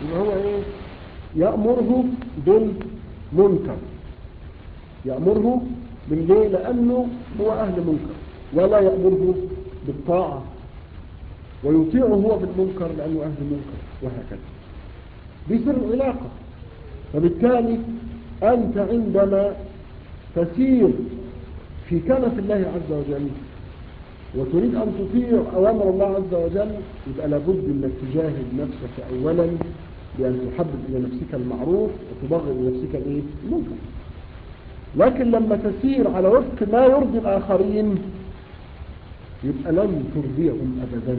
يبقى هو ايه يأمره بالمنكر يأمره بالليه لأنه هو أهل منكر ولا يأمره بالطاعة ويطيعه هو بالمنكر لأنه أهل منكر وهكذا دي سر العلاقة فبالتالي أنت عندما تسير في كنف الله عز وجل وتريد أن تطيع أوامر الله عز وجل يبقى لابد أنك تجاهد نفسك أولا بأن تحبب إلى نفسك المعروف وتبغض إلى نفسك الإيه؟ المنكر لكن لما تسير على وفق ما يرضي الآخرين يبقى لن ترضيهم أبدا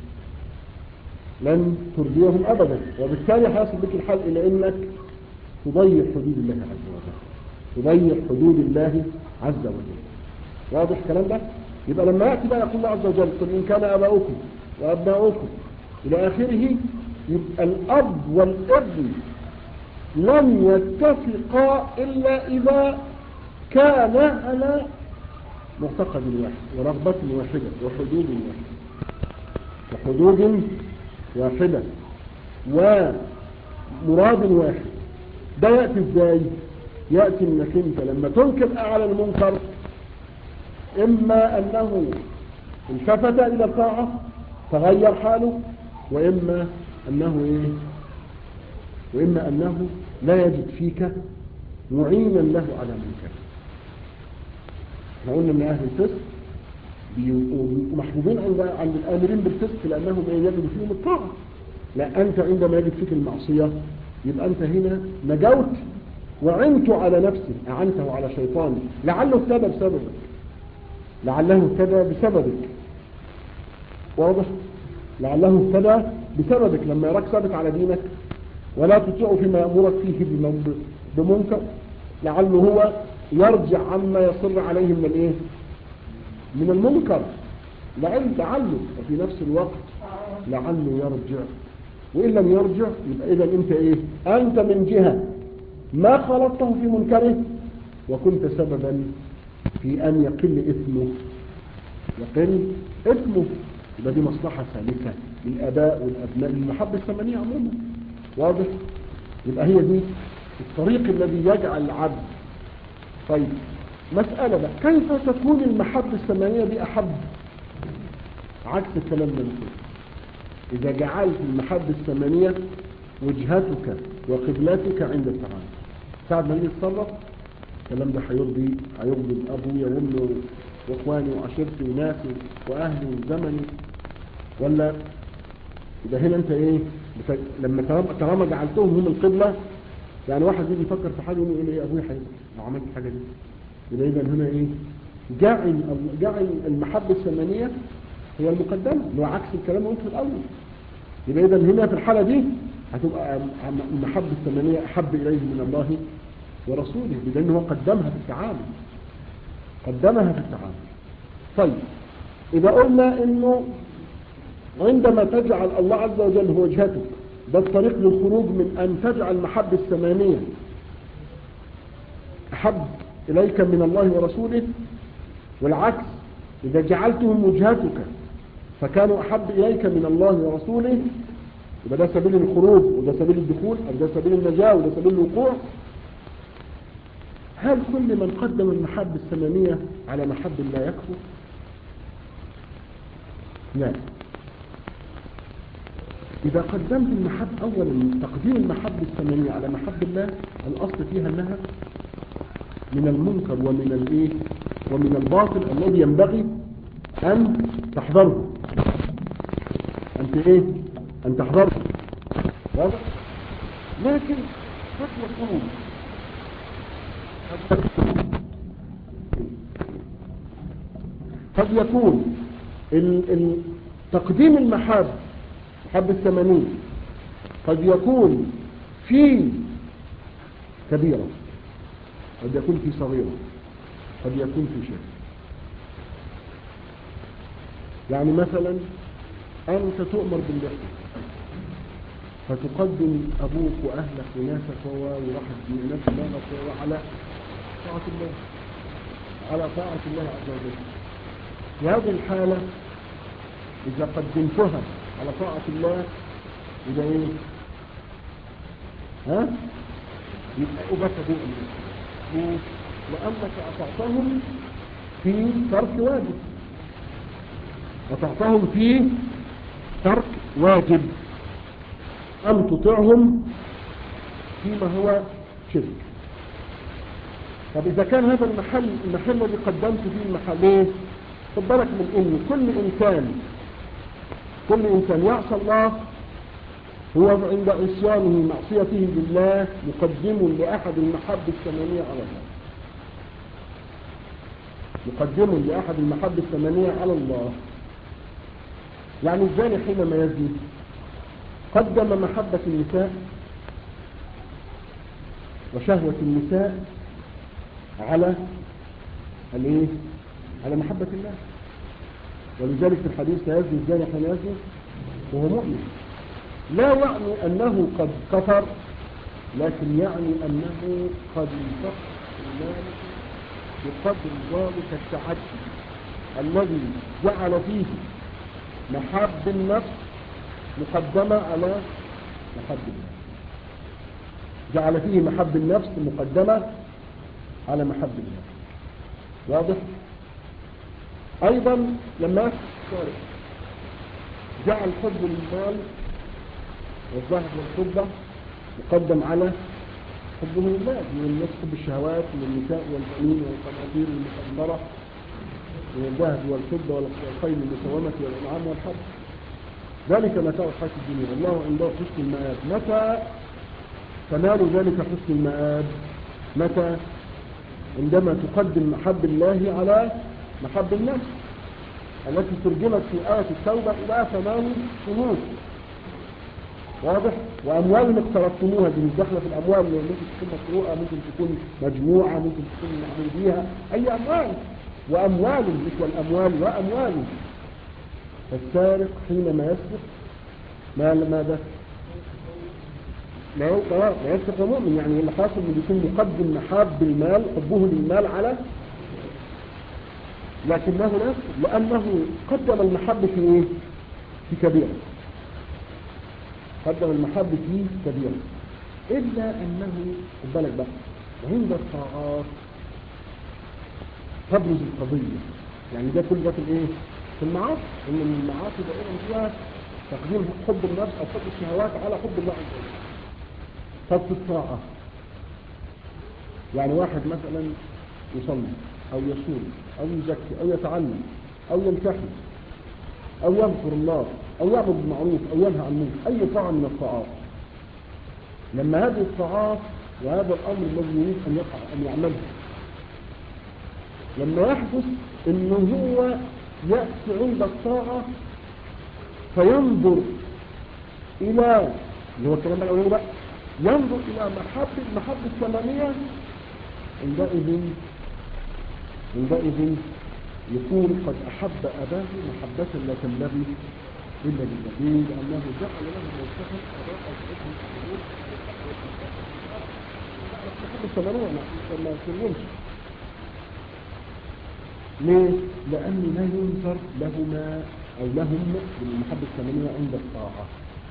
لن ترضيهم أبدا وبالتالي حيصل بك الحال إلى أنك تضيع حدود الله عز وجل تضيع حدود الله عز وجل واضح الكلام ده يبقى لما يأتي بقى يقول الله عز وجل قل إن كان أباؤكم وأبناؤكم إلى آخره يبقى الأب والابن لن يتفقا إلا إذا كان على معتقد واحد ورغبة واحدة وحدود واحدة وحدود واحدة ومراد واحد ده يأتي ازاي يأتي انك انت لما تنكر على المنكر اما انه التفت الى الطاعة تغير حاله واما انه ايه واما انه لا يجد فيك معينا له على منكر احنا قلنا ان اهل الفسق بيبقوا محبوبين عند عند الامرين بالفسق لانهم يجد فيهم الطاعه لا انت عندما يجد فيك المعصيه يبقى انت هنا نجوت وعنت على نفسي اعنته على شيطاني لعله اهتدى بسببك لعله اهتدى بسببك واضح لعله اهتدى بسببك لما يراك ثابت على دينك ولا تطيع فيما يامرك فيه بمنكر لعله هو يرجع عما يصر عليه من الايه من المنكر لعل لعله وفي نفس الوقت لعله يرجع وإن لم يرجع يبقى إذا أنت إيه أنت من جهة ما خلطته في منكره وكنت سببا في أن يقل إثمه يقل إثمه يبقى دي مصلحة سالكة للآباء والأبناء للمحبة الثمانية عموما واضح يبقى هي دي الطريق الذي يجعل العبد طيب مسألة بقى كيف تكون المحبة الثمانية دي أحب عكس الكلام ده مثل إذا جعلت المحبة الثمانية وجهتك وقبلتك عند التعامل ساعد ما يجي يتصرف الكلام ده هيرضي هيرضي أبويا وأمي وإخواني وعشيرتي وناسي وأهلي وزمني ولا يبقى هنا أنت إيه بت... لما طالما جعلتهم هم القبلة يعني واحد يجي يفكر في حاجة يقول إيه أبويا حاجة لو عملت الحاجة دي يبقى إذا هنا إيه جعل جعل المحبة الثمانية هي المقدمة اللي هو عكس الكلام اللي قلته في الأول يبقى إذا هنا في الحالة دي هتبقى المحبة الثمانية أحب إليه من الله ورسوله لأنه هو قدمها في التعامل قدمها في التعامل طيب إذا قلنا إنه عندما تجعل الله عز وجل هو وجهتك ده الطريق للخروج من أن تجعل المحبة الثمانية أحب إليك من الله ورسوله والعكس إذا جعلتهم وجهتك فكانوا أحب إليك من الله ورسوله يبقى ده سبيل الخروج وده سبيل الدخول أو ده سبيل النجاة وده سبيل الوقوع هل كل من قدم المحبة الثمانية على محب الله يكفر لا إذا قدمت المحب أولا تقديم المحبة الثمانية على محب الله الأصل فيها أنها من المنكر ومن الايه ومن الباطل الذي ينبغي أن تحذره أنت إيه أن تحذره واضح لكن قد يكون قد يكون ال ال تقديم المحاب محب الثمانين قد يكون في كبيرة قد يكون في صغيرة قد يكون في شيء يعني مثلا أنت تؤمر باللحية فتقدم أبوك وأهلك وناسك وراح الناس دماغك على طاعة الله على طاعة الله عز وجل في هذه الحالة إذا قدمتها على طاعة الله إذا إيه ها يبقى أبتدوا ليه؟ لأنك أطعتهم في ترك واجب أطعتهم في ترك واجب أم تطعهم فيما هو شرك طب إذا كان هذا المحل المحل الذي قدمت فيه المحل إيه؟ خد بالك من إن كل إنسان كل إنسان يعصى الله هو عند عصيانه معصيته بالله مقدم لأحد المحب الثمانية على الله مقدم لأحد المحب الثمانية على الله يعني الزاني حينما يزني قدم محبة النساء وشهوة النساء على الايه على محبة الله ولذلك في الحديث يزني الزاني حين يزني وهو مؤمن لا يعني أنه قد كفر لكن يعني أنه قد انتقل إيمانه بقدر ذلك التعدي الذي جعل فيه محب النفس مقدمة على محب الله جعل فيه محب النفس مقدمة على محب الله واضح أيضا لما جعل حب المال والذهب والفضة مقدم على حبه لله من الناس حب الشهوات من النساء والبنين والقناطير المقدرة من الذهب والفضة والخيل المسومة والأنعام والحب ذلك متاع الحياة الدنيا الله عنده حسن المآب متى تنال ذلك حسن المآب متى عندما تقدم محب الله على محب النفس التي ترجمت في آية التوبة إلى ثمان شهور واضح وأموال اقترفتموها دي مش داخله في الأموال اللي ممكن تكون مسروقة ممكن تكون مجموعة ممكن تكون معمول بيها أي أموال وأموال مش والأموال وأموال فالسارق حينما يسرق ما ماذا؟ لا لا يسرق مؤمن يعني اللي حاصل انه يكون مقدم محاب المال حبه للمال على لكنه لا يسرق لأنه قدم المحب في ايه؟ في كبيرة قدم المحب في كبيرة إلا أنه خد بالك بقى عند الطاعات تبرز القضية يعني ده كل ده في الايه؟ في المعاصي ان المعاصي دائما فيها تقديم حب النفس او حب الشهوات على حب الله عز وجل طب في الطاعة يعني واحد مثلا يصلي او يصوم او يزكي او يتعلم او يمتحن او يذكر الله او يعبد بالمعروف او ينهى عن المنكر اي طاعة من الطاعات لما هذه الطاعات وهذا الامر الذي يريد ان يقع ان يعمله لما يحدث انه هو يأتي عند الطاعة فينظر إلى اللي هو الكلام الأولاني بقى ينظر إلى محبة محبة الثمانية عندئذ عندئذ يكون قد أحب أباه محبة لا تنبغي إلا لله لأنه جعل له موقفا أضاء الحكم الحدود محبة الثمانية ما يكونش ليه؟ لأن لا ينظر لهما أو لهم بالمحبة الثمانية عند الطاعة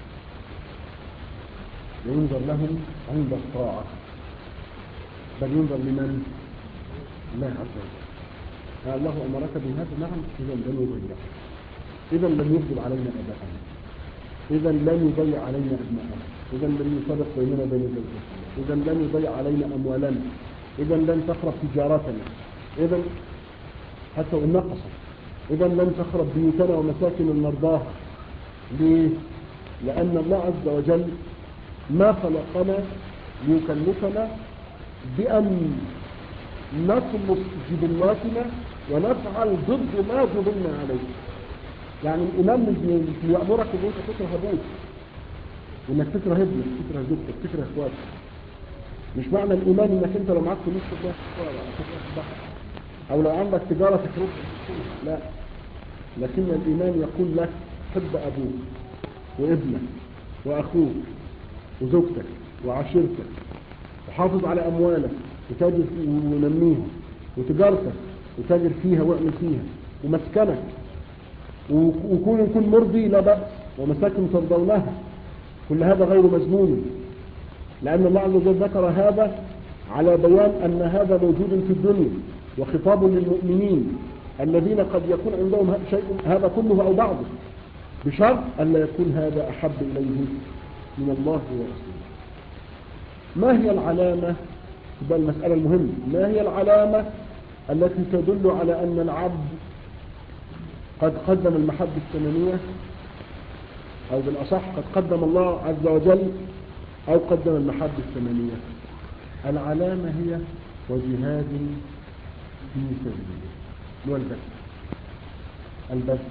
ينظر لهم عند الطاعة بل ينظر لمن؟ الله عز وجل الله أمرك بهذا نعم إذا لن يضيع إذا لم يفضل علينا أباءنا إذا لن يضيع علينا أبناءنا إذا لن يفرق بيننا بين زوجتنا إذا لن يضيع علينا أموالنا إذا لن تخرب تجارتنا إذا حتى وإن نقصت إذا لن تخرب بيوتنا ومساكن نرضاها ليه؟ لأن الله عز وجل ما خلقنا ليكلفنا بأن نطمس جبلاتنا ونفعل ضد ما جبلنا عليه يعني الإمام مش بيأمرك إن أنت تكره أبوك وإنك تكره ابنك تكره زوجتك تكره إخواتك مش معنى الإيمان إنك أنت لو معاك فلوس تروح تكره البحر او لو عندك تجارة تخرج لا لكن الايمان يقول لك حب ابوك وابنك واخوك وزوجتك وعشيرتك وحافظ على اموالك وتاجر ونميها وتجارتك وتاجر فيها واعمل فيها ومسكنك وكون يكون مرضي لا بأس ومساكن ترضونها كل هذا غير مذموم لأن الله عز وجل ذكر هذا على بيان أن هذا موجود في الدنيا وخطاب للمؤمنين الذين قد يكون عندهم شيء هذا كله أو بعضه بشرط أن لا يكون هذا أحب إليه من الله ورسوله ما هي العلامة ده المسألة المهمة ما هي العلامة التي تدل على أن العبد قد قدم المحبة الثمانية أو بالأصح قد قدم الله عز وجل أو قدم المحبة الثمانية العلامة هي وجهاد في سبيله والبذل البذل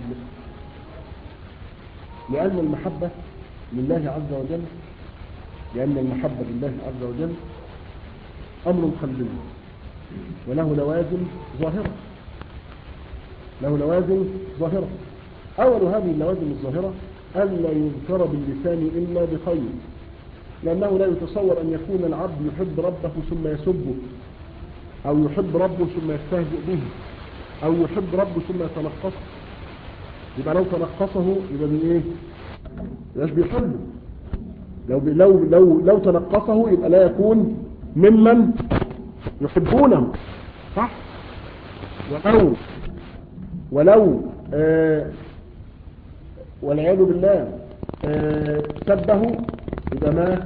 لأن المحبة لله عز وجل لأن المحبة لله عز وجل أمر قلبي وله لوازم ظاهرة له لوازم ظاهرة أول هذه اللوازم الظاهرة ألا يذكر باللسان إلا بخير لأنه لا يتصور أن يكون العبد يحب ربه ثم يسبه أو يحب ربه ثم يستهزئ به أو يحب ربه ثم يتنقصه يبقى لو تنقصه يبقى من إيه؟ يبقاش بيحبه لو لو لو لو تنقصه يبقى لا يكون ممن يحبونه صح ولو ولو آه والعياذ بالله آه سبه يبقى ما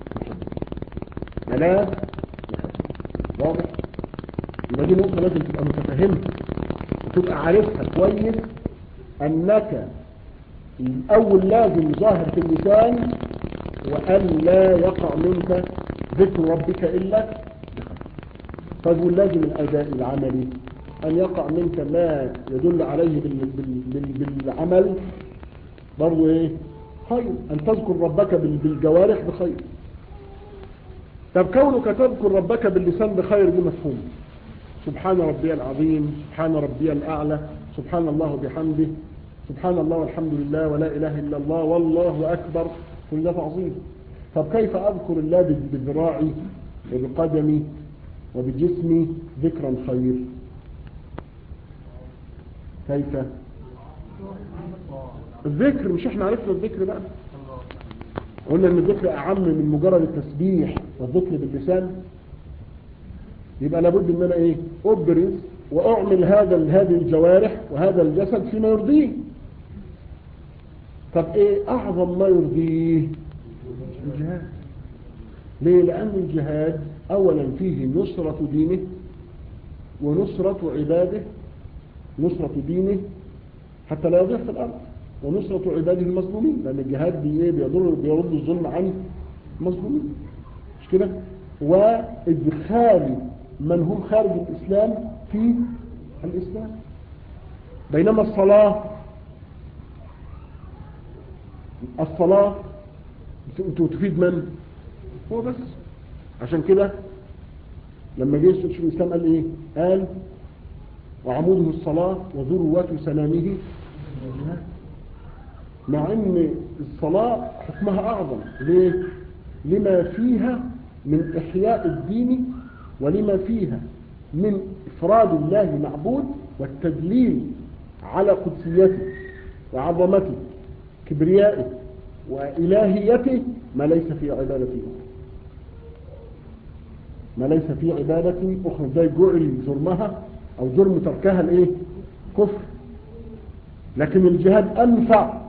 لا واضح يبقى دي نقطة لازم تبقى متفهمها وتبقى عارفها كويس انك الاول لازم ظاهر في اللسان وان لا يقع منك ذكر ربك الا طيب واللازم الاداء العملي ان يقع منك ما يدل عليه بال بال بال بالعمل برضو ايه خير ان تذكر ربك بالجوارح بخير طب كونك تذكر ربك باللسان بخير دي مفهوم سبحان ربي العظيم سبحان ربي الأعلى سبحان الله بحمده سبحان الله والحمد لله ولا إله إلا الله والله أكبر كل ده تعظيم طب كيف أذكر الله بذراعي وبقدمي وبجسمي ذكرا خير كيف الذكر مش احنا عرفنا الذكر بقى قلنا ان الذكر اعم من مجرد التسبيح والذكر باللسان يبقى لابد ان انا ايه ابرز واعمل هذا هذه الجوارح وهذا الجسد فيما يرضيه طب ايه اعظم ما يرضيه الجهاد ليه لان الجهاد اولا فيه نصرة دينه ونصرة عباده نصرة دينه حتى لا يضيع في الارض ونصرة عباده المظلومين لان الجهاد بي بيضر بيرد الظلم عن المظلومين مش كده وادخال من هم خارج الإسلام في الإسلام بينما الصلاة الصلاة تفيد من هو بس عشان كده لما جه يستشف الإسلام قال إيه قال وعموده الصلاة وذروة سلامه مع ان الصلاة حكمها اعظم ليه لما فيها من احياء الدين ولما فيها من إفراد الله معبود والتدليل على قدسيته وعظمته كبريائه وإلهيته ما ليس في عبادته ما ليس في عبادة أخرى زي جعل جرمها أو جرم تركها الإيه؟ كفر لكن الجهاد أنفع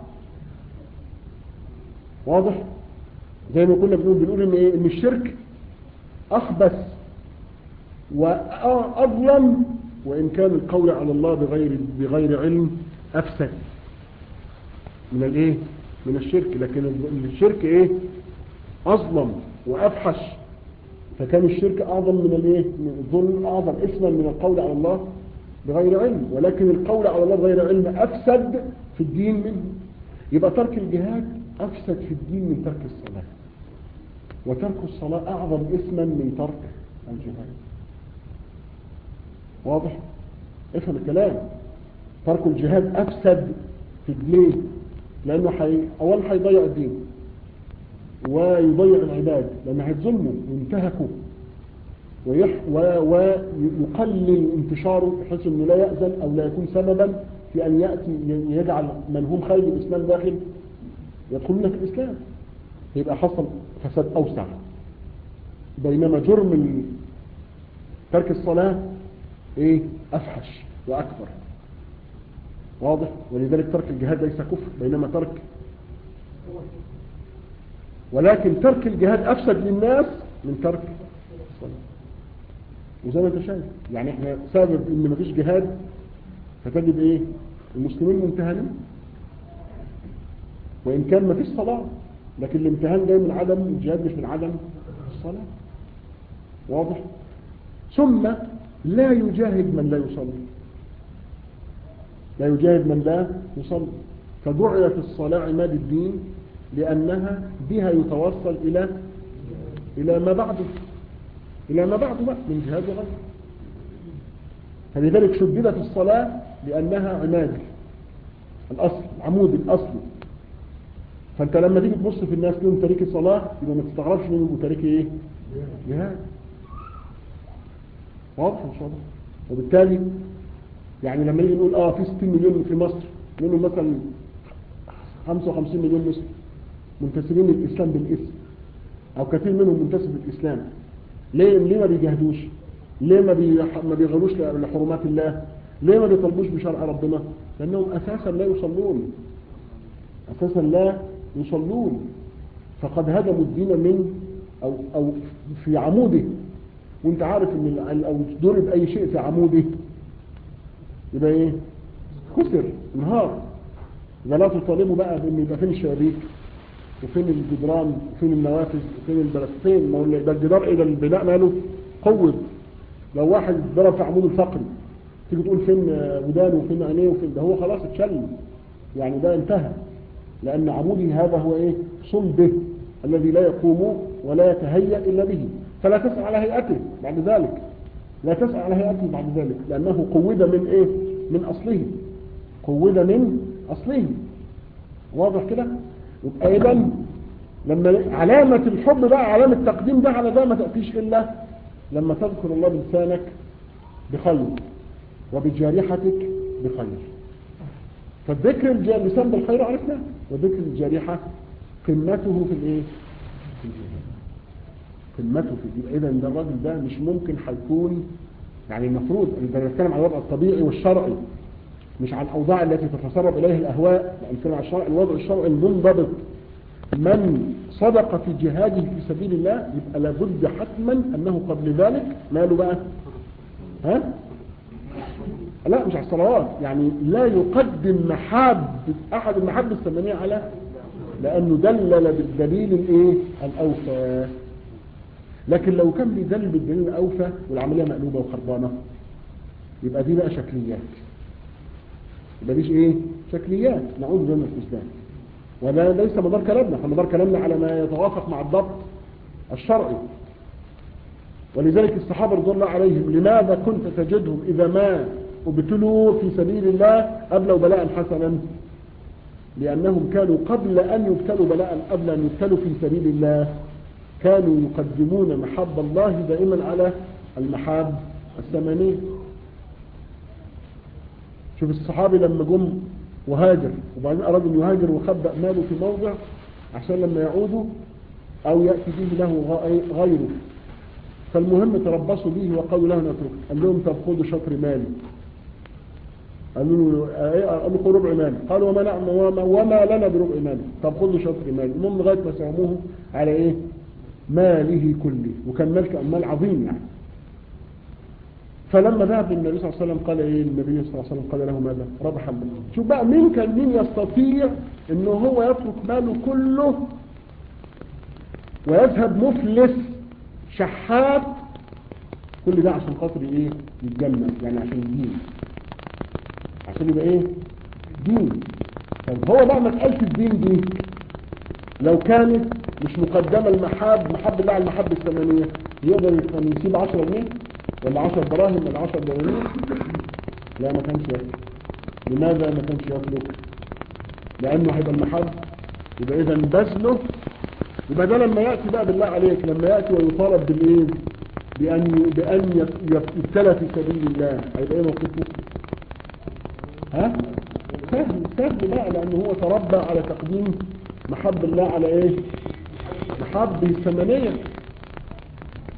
واضح زي ما كنا بنقول بنقول إن, إيه؟ إن الشرك أخبث وأظلم وإن كان القول على الله بغير بغير علم أفسد من الإيه من الشرك لكن الشرك إيه أظلم وأفحش فكان الشرك أعظم من الإيه من الظلم أعظم اسما من القول على الله بغير علم ولكن القول على الله بغير علم أفسد في الدين منه يبقى ترك الجهاد أفسد في الدين من ترك الصلاة وترك الصلاة أعظم اسما من ترك الجهاد واضح افهم الكلام ترك الجهاد افسد في ليه لانه حي... اولا هيضيع الدين ويضيع العباد لانه هيتظلموا وينتهكوا ويح... و... ويقلل انتشاره بحيث انه لا يأذن او لا يكون سببا في ان يأتي يجعل من هم خارج الاسلام داخل يدخلون في الاسلام يبقى حصل فساد اوسع بينما جرم ال- ترك الصلاة ايه افحش واكبر واضح ولذلك ترك الجهاد ليس كفر بينما ترك ولكن ترك الجهاد افسد للناس من ترك الصلاة وزي ما انت شايف يعني احنا سبب ان مفيش جهاد فتجد ايه المسلمين ممتهنين وان كان مفيش صلاة لكن الامتهان جاي من عدم الجهاد مش من عدم الصلاة واضح ثم لا يجاهد من لا يصلي لا يجاهد من لا يصلي فجعلت الصلاة عماد الدين لأنها بها يتوصل إلى إلى ما بعده إلى ما بعده بقى من جهاد وغيره فلذلك شددت الصلاة لأنها عماد الأصل العمود الأصلي فأنت لما تيجي تبص في الناس لهم تاريخ الصلاة يبقى ما تستغربش منهم تاريخ إيه؟ جهاد واضح ان شاء الله وبالتالي يعني لما نيجي نقول اه في 60 مليون في مصر منهم مثلا 55 مليون مسلم منتسبين للاسلام بالاسم او كثير منهم منتسب للاسلام ليه ليه ما بيجاهدوش ليه ما بي ما بيغلوش لحرمات الله ليه ما بيطلبوش بشرع ربنا لانهم اساسا لا يصلون اساسا لا يصلون فقد هدموا الدين من او او في عموده وانت عارف ان ال- لو ضرب اي شيء في عموده يبقى ايه خسر انهار يبقى لا تطالبوا بقى بان يبقى فين الشبابيك وفين الجدران وفين النوافذ وفين البلد فين ما هو ده الجدار ايه ده البناء ماله قوض لو واحد ضرب في عمود الفقري تيجي تقول فين آه، ودانه وفين عينيه وفين ده هو خلاص اتشل يعني ده انتهى لان عموده هذا هو ايه صلبه الذي لا يقوم ولا يتهيأ الا به فلا تسعى على هيئته بعد ذلك لا تسعى على هيئته بعد ذلك لانه قود من ايه من اصله قود من اصله واضح كده يبقى اذا لما علامة الحب بقى علامة التقديم ده على ده ما تأتيش إلا لما تذكر الله بلسانك بخير وبجارحتك بخير فالذكر الج- اللسان بالخير عرفنا وذكر الجارحة قمته في الايه في الجهاد قمته في يبقى اذا ده الراجل ده مش ممكن هيكون يعني المفروض انت بتتكلم عن الوضع الطبيعي والشرعي مش عن الاوضاع التي تتسرب اليها الاهواء لا نتكلم عن الشرع الوضع الشرعي المنضبط من صدق في جهاده في سبيل الله يبقى لابد حتما انه قبل ذلك ماله بقى ها لا مش على الصلوات يعني لا يقدم محاب احد المحاب الثمانية على لانه دلل بالدليل الايه الاوفى لكن لو كان بيدلل بالدليل الاوفى والعمليه مقلوبه وخربانه يبقى دي بقى شكليات يبقى ديش ايه شكليات نعوذ بالله من الاسلام ولا ليس مدار كلامنا فمدار كلامنا على ما يتوافق مع الضبط الشرعي ولذلك الصحابة رضي الله عليهم لماذا كنت تجدهم إذا ما ابتلوا في سبيل الله أبلوا بلاء حسنا لأنهم كانوا قبل أن يبتلوا بلاء قبل أن يبتلوا في سبيل الله كانوا يقدمون محب الله دائما على المحاب الثمانية شوف الصحابي لما جم وهاجر وبعدين أراد أن يهاجر وخبأ ماله في موضع عشان لما يعودوا أو يأتي به له غيره فالمهم تربصوا به وقالوا له نترك قال لهم طب خذوا شطر مالي قالوا له ايه قالوا خذوا ربع مالي قالوا وما, نعم وما, وما لنا بربع مالي طب خذوا شطر مالي المهم لغايه ما ساهموه على ايه ماله كله وكان مال مال عظيم يعني فلما ذهب للنبي صلى الله عليه وسلم قال ايه النبي صلى الله عليه وسلم قال له ماذا ربح الله شوف بقى مين كان مين يستطيع انه هو يترك ماله كله ويذهب مفلس شحات كل ده عشان خاطر ايه يتجنن يعني عشان الدين عشان يبقى ايه دين طب هو بقى مسألة الدين دي لو كانت مش مقدمة المحاب محب الله على المحب الثمانية يقدر يسيب 10 جنيه ولا 10 دراهم ولا 10 دنانير لا ما كانش يسلك لماذا ما كانش يسلك لانه هيبقى المحب يبقى اذا بذله يبقى ده لما يأتي بقى بالله عليك لما يأتي ويطالب بالايه بأن بأن يبتلى في سبيل الله هيبقى ايه موقفه ها سهل سهل بقى لأنه هو تربى على تقديم محب الله على ايه محب الثمانية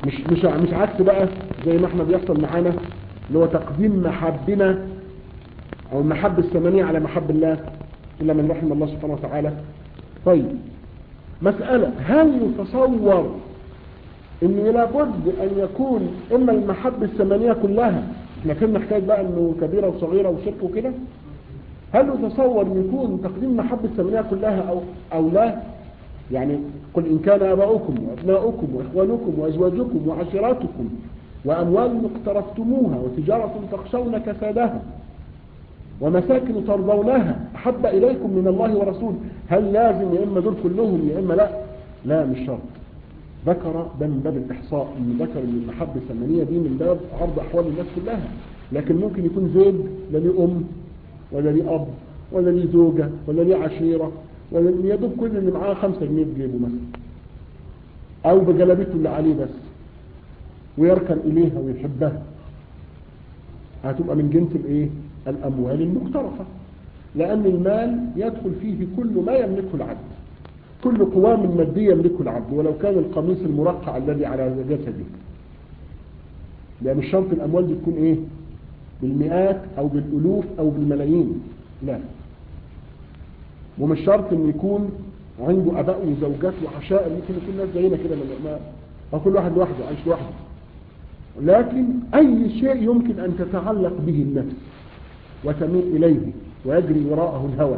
مش مش مش عكس بقى زي ما احنا بيحصل معانا اللي هو تقديم محبنا او المحبة الثمانية على محب الله الا من رحم الله سبحانه وتعالى طيب مسألة هل يتصور ان لابد ان يكون اما المحبة الثمانية كلها احنا فهمنا حكاية بقى انه كبيرة وصغيرة وشرك وكده هل يتصور ان يكون تقديم محبة الثمانية كلها او, أو لا يعني قل إن كان أباؤكم وأبناؤكم وإخوانكم وأزواجكم وعشيراتكم وأموال اقترفتموها وتجارة تخشون كسادها ومساكن ترضونها أحب إليكم من الله ورسوله هل لازم يا إما دول كلهم يا إما لا لا مش شرط ذكر ده من باب الإحصاء إن ذكر إن المحبة الثمانية دي من باب عرض أحوال الناس كلها لكن ممكن يكون زيد لا ليه أم ولا ليه أب ولا ليه زوجة ولا ليه عشيرة ولا يا دوب كل اللي معاه خمسة جنيه في جيبه مثلا أو بجلبيته اللي عليه بس ويركن إليها ويحبها هتبقى من جنس الإيه؟ الأموال المقترفة لأن المال يدخل فيه كل ما يملكه العبد كل قوام مادية يملكه العبد ولو كان القميص المرقع الذي على جسده لأن مش شرط الأموال دي تكون إيه بالمئات أو بالألوف أو بالملايين لا ومش شرط ان يكون عنده اباء وزوجات وعشائر يمكن يكون ناس زينا كده ما ما كل واحد لوحده عايش لوحده لكن اي شيء يمكن ان تتعلق به النفس وتميل اليه ويجري وراءه الهوى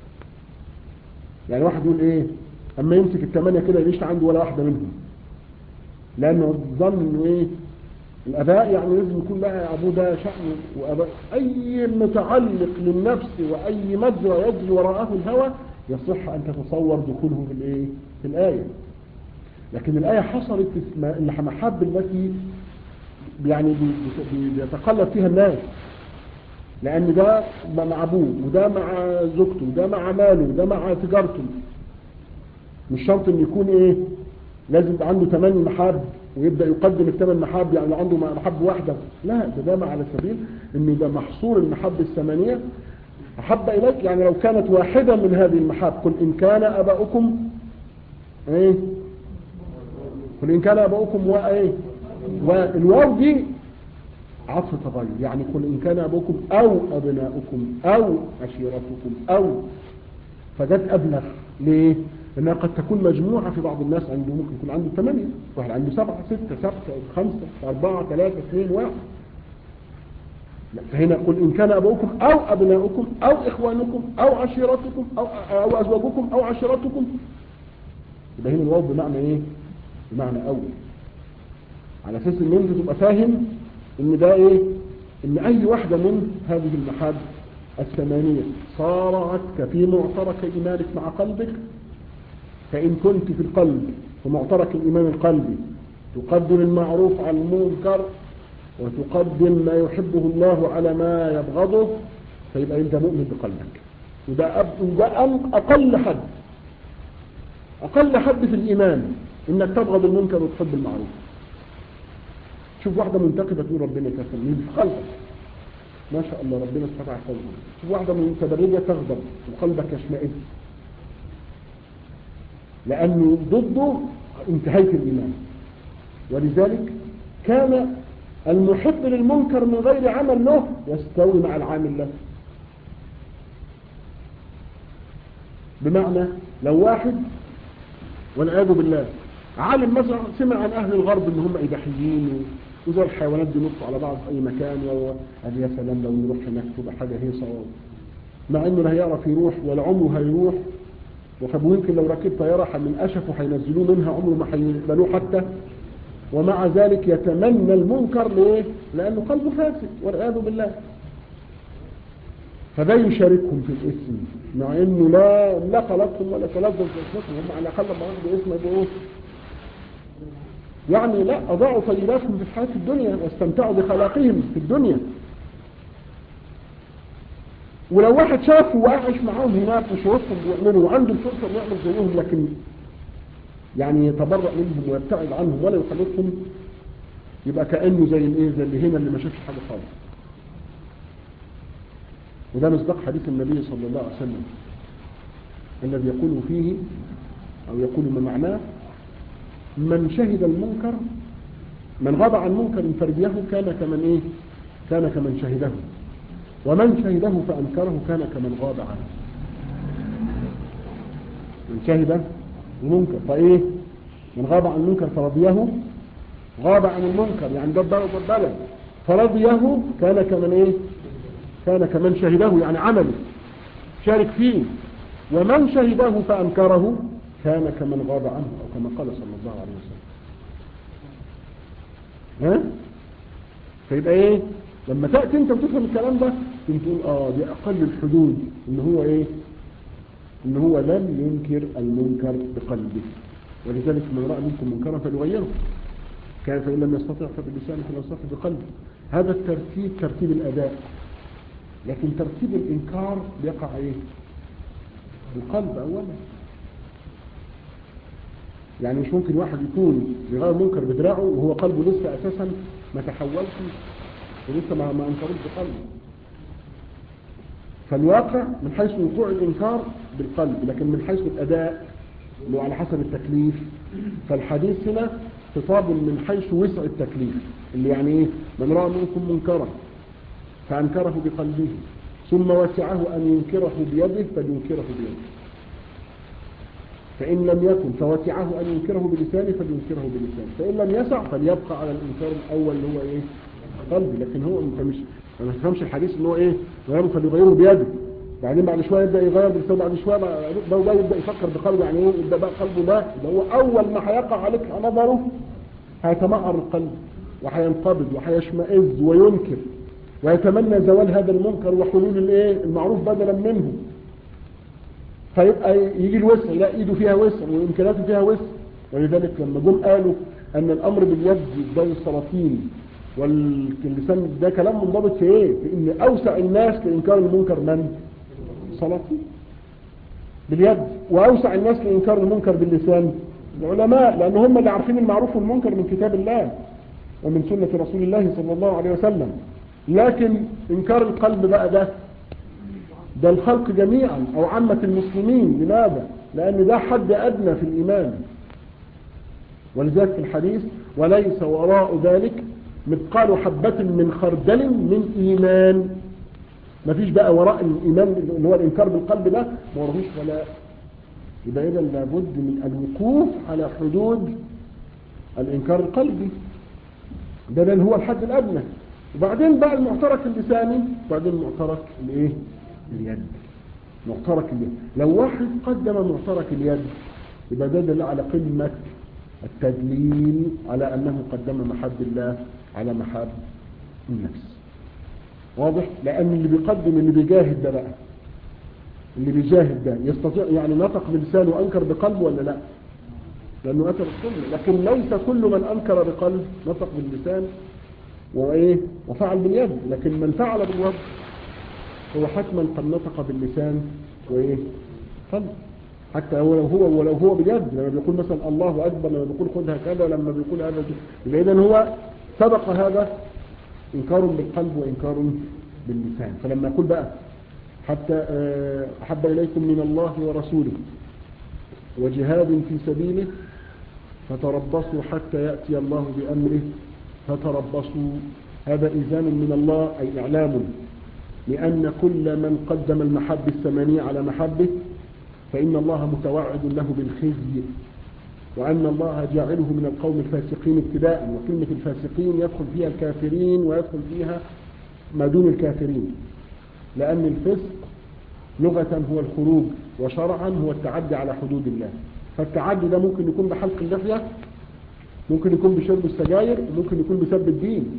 يعني واحد يقول ايه اما يمسك الثمانية كده يليش عنده ولا واحدة منهم لانه ظن انه ايه الاباء يعني لازم يكون لها ابوه ده شأن واباء اي متعلق للنفس واي مجرى يجري وراءه الهوى يصح ان تتصور دخوله في الايه في الايه لكن الايه حصلت في المحب التي يعني بيتقلب فيها الناس لان ده مع ابوه وده مع زوجته وده مع ماله وده مع تجارته مش شرط ان يكون ايه لازم يبقى عنده ثمان محاب ويبدأ يقدم الثمان محاب يعني عنده محب واحدة لا ده ده على سبيل ان ده محصور المحب الثمانية أحب إليك يعني لو كانت واحدة من هذه المحاب قل إن كان أباؤكم ايه قل إن كان أباؤكم وإيه والواو دي عطف تغير يعني قل إن كان أبوكم أو أبناؤكم أو عشيرتكم أو فجت أبلغ ليه؟ لأنها قد تكون مجموعة في بعض الناس عنده ممكن يكون عنده ثمانية واحد عنده سبعة ستة سبعة خمسة أربعة ثلاثة اثنين واحد فهنا قل إن كان أبوكم أو أبناؤكم أو إخوانكم أو عشيرتكم أو, أو أزواجكم أو عشيرتكم يبقى هنا الواو بمعنى إيه؟ بمعنى أول على أساس إن أنت تبقى فاهم إن ده إيه؟ إن أي واحدة من هذه المحاب الثمانية صارعتك في معترك إيمانك مع قلبك فإن كنت في القلب في معترك الإيمان القلبي تقدم المعروف على المنكر وتقدم ما يحبه الله على ما يبغضه فيبقى أنت مؤمن بقلبك وده, أب... وده أقل حد أقل حد في الإيمان إنك تبغض المنكر وتحب المعروف شوف واحدة منتقبة تقول ربنا يكفر في قلبك ما شاء الله ربنا استطاع قلبك شوف واحدة متبرجة تغضب وقلبك يشمئز لأنه ضده انتهيت الإيمان ولذلك كان المحب للمنكر من غير عمل له يستوي مع العامل له بمعنى لو واحد والعياذ بالله عالم مثلا سمع عن أهل الغرب ان هم إباحيين وزي الحيوانات دي نطوا على بعض في أي مكان وقال يا سلام لو نروح هناك تبقى حاجة هيصة مع انه لا هيعرف يروح ولا عمره هيروح وطب ويمكن لو ركب طيارة من أشفه هينزلوه منها عمره ما هيقبلوه حتى ومع ذلك يتمنى المنكر ليه؟ لأنه قلبه فاسد والعياذ بالله فده يشاركهم في الاسم مع انه لا لا خلقهم ولا تلذذ باسمهم هم على الاقل ما عنده اسم يبقوا يعني لا اضاعوا طيباتهم في الحياه الدنيا واستمتعوا بخلاقهم في الدنيا ولو واحد شافه وعايش معاهم هناك وشوفهم بيعملوا وعنده الفرصه انه يعمل زيهم لكن يعني يتبرأ منهم ويبتعد عنهم ولا يخلصهم يبقى كأنه زي الايه زي اللي هنا اللي ما شافش حاجه خالص وده مصداق حديث النبي صلى الله عليه وسلم الذي يقول فيه او يقول ما معناه من شهد المنكر من غاب عن منكر فرديه كان كمن ايه كان كمن شهده ومن شهده فأنكره كان كمن غاب عنه من شهد المنكر فايه من غاب عن المنكر فرضيه غاب عن المنكر يعني ده البلد والبلد فرضيه كان كمن ايه كان كمن شهده يعني عمله شارك فيه ومن شهده فأنكره كان كمن غاب عنه أو كما قال صلى الله عليه وسلم ها فيبقى ايه لما تأتي انت وتفهم الكلام ده تقول اه دي اقل الحدود ان هو ايه ان هو لم ينكر المنكر بقلبه ولذلك من رأى منكم منكرا فليغيره كان فإن لم يستطع فبلسانه فلا يستطع بقلبه هذا الترتيب ترتيب الأداء لكن ترتيب الإنكار يقع ايه القلب أولا يعني مش ممكن واحد يكون بغير منكر بدراعه وهو قلبه لسه أساسا ما تحولش ولسه ما ما انكروش بقلبه فالواقع من حيث وقوع الإنكار بالقلب لكن من حيث الأداء اللي هو على حسب التكليف فالحديث هنا خطاب من حيث وسع التكليف اللي يعني ايه من رأى منكم منكرا فأنكره بقلبه ثم وسعه أن ينكره بيده فلينكره بيده فإن لم يكن فوسعه أن ينكره بلسانه فلينكره بلسانه فإن لم يسع فليبقى على الإنكار الأول اللي هو إيه قلبي لكن هو انت مش ما تفهمش الحديث ان هو ايه غيره فليغيره بيده بعدين بعد شويه يبدا يغير بلسانه بعد شويه ده يبدا يفكر بقلبه يعني ايه يبدا بقى قلبه ده ده هو اول ما هيقع عليك نظره هيتمعر القلب وهينقبض وهيشمئز وينكر ويتمنى زوال هذا المنكر وحلول الايه المعروف بدلا منه فيبقى يجي الوسع لا ايده فيها وسع وامكاناته فيها وسع ولذلك لما جم قالوا ان الامر باليد زي السلاطين واللسان ده كلام منضبط في ايه في ان اوسع الناس لانكار المنكر من سلاطين باليد واوسع الناس لانكار المنكر باللسان العلماء لان هم اللي عارفين المعروف والمنكر من كتاب الله ومن سنة رسول الله صلى الله عليه وسلم لكن انكار القلب بقى ده ده الخلق جميعا او عامة المسلمين لماذا لان ده حد ادنى في الايمان ولذلك في الحديث وليس وراء ذلك مثقال حبة من خردل من ايمان مفيش بقى وراء الايمان اللي هو الانكار بالقلب ده ما وراهوش ولا يبقى اذا لابد من الوقوف على حدود الانكار القلبي ده لان هو الحد الادنى وبعدين بقى المعترك اللساني وبعدين المعترك الايه اليد معترك اليد لو واحد قدم معترك اليد يبقى ده دل على قمة التدليل على انه قدم محب الله على محب النفس واضح لان اللي بيقدم اللي بيجاهد ده بقى اللي بيجاهد ده يستطيع يعني نطق بلسانه وانكر بقلبه ولا لا لانه اتى بالسنه لكن ليس كل من انكر بقلب نطق باللسان وايه وفعل باليد لكن من فعل باليد هو حتما قد نطق باللسان وايه قلب حتى ولو هو ولو هو بجد لما بيقول مثلا الله اكبر لما بيقول خذها كذا لما بيقول هذا يبقى اذا هو سبق هذا انكار بالقلب وانكار باللسان فلما يقول بقى حتى احب اليكم من الله ورسوله وجهاد في سبيله فتربصوا حتى ياتي الله بامره فتربصوا هذا إذان من الله أي إعلام لأن كل من قدم المحب الثمانية على محبه فإن الله متوعد له بالخزي وأن الله جاعله من القوم الفاسقين ابتداء وكلمة الفاسقين يدخل فيها الكافرين ويدخل فيها ما دون الكافرين لأن الفسق لغة هو الخروج وشرعا هو التعدي على حدود الله فالتعدي ده ممكن يكون بحلق اللحية ممكن يكون بشرب السجاير وممكن يكون بسب الدين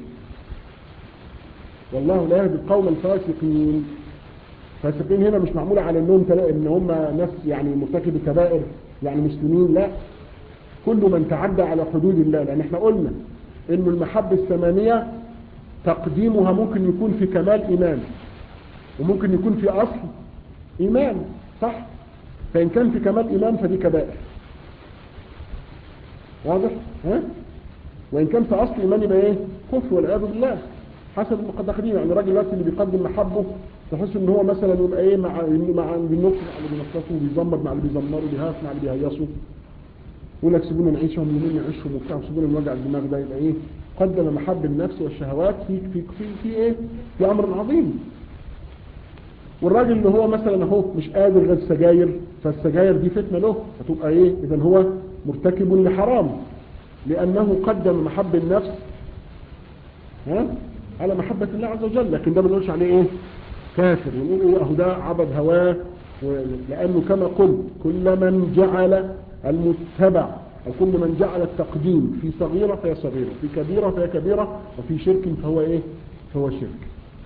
والله لا يهدي القوم الفاسقين فاسقين هنا مش معمولة على انهم ان هم ناس يعني مرتكب كبائر يعني مسلمين لا كل من تعدى على حدود الله لان احنا قلنا ان المحبة الثمانية تقديمها ممكن يكون في كمال ايمان وممكن يكون في اصل ايمان صح فان كان في كمال ايمان فدي كبائر واضح ها وان كان في اصل ايمان يبقى ايه كفر والعياذ بالله حسب المقدمين يعني الراجل دلوقتي اللي بيقدم محبه تحس ان هو مثلا يبقى ايه مع مع بينص مع اللي بينصفوا وبيزمر مع اللي بيزمروا بيهاف مع اللي بيهيصوا يقول لك سيبونا نعيشهم يومين نعيشهم وبتاع وسيبونا من وجع الدماغ ده يبقى ايه قدم محب النفس والشهوات في في في, في ايه في امر عظيم والراجل اللي هو مثلا اهو مش قادر غير السجاير فالسجاير دي فتنه له فتبقى ايه اذا هو مرتكب لحرام لانه قدم محب النفس ها على محبه الله عز وجل لكن ده ما نقولش عليه ايه كافر ونقول ايه اهو ده عبد هواه لانه كما قلت كل من جعل المتبع أو كل من جعل التقديم في صغيرة فهي صغيرة في كبيرة فهي كبيرة وفي شرك فهو إيه فهو شرك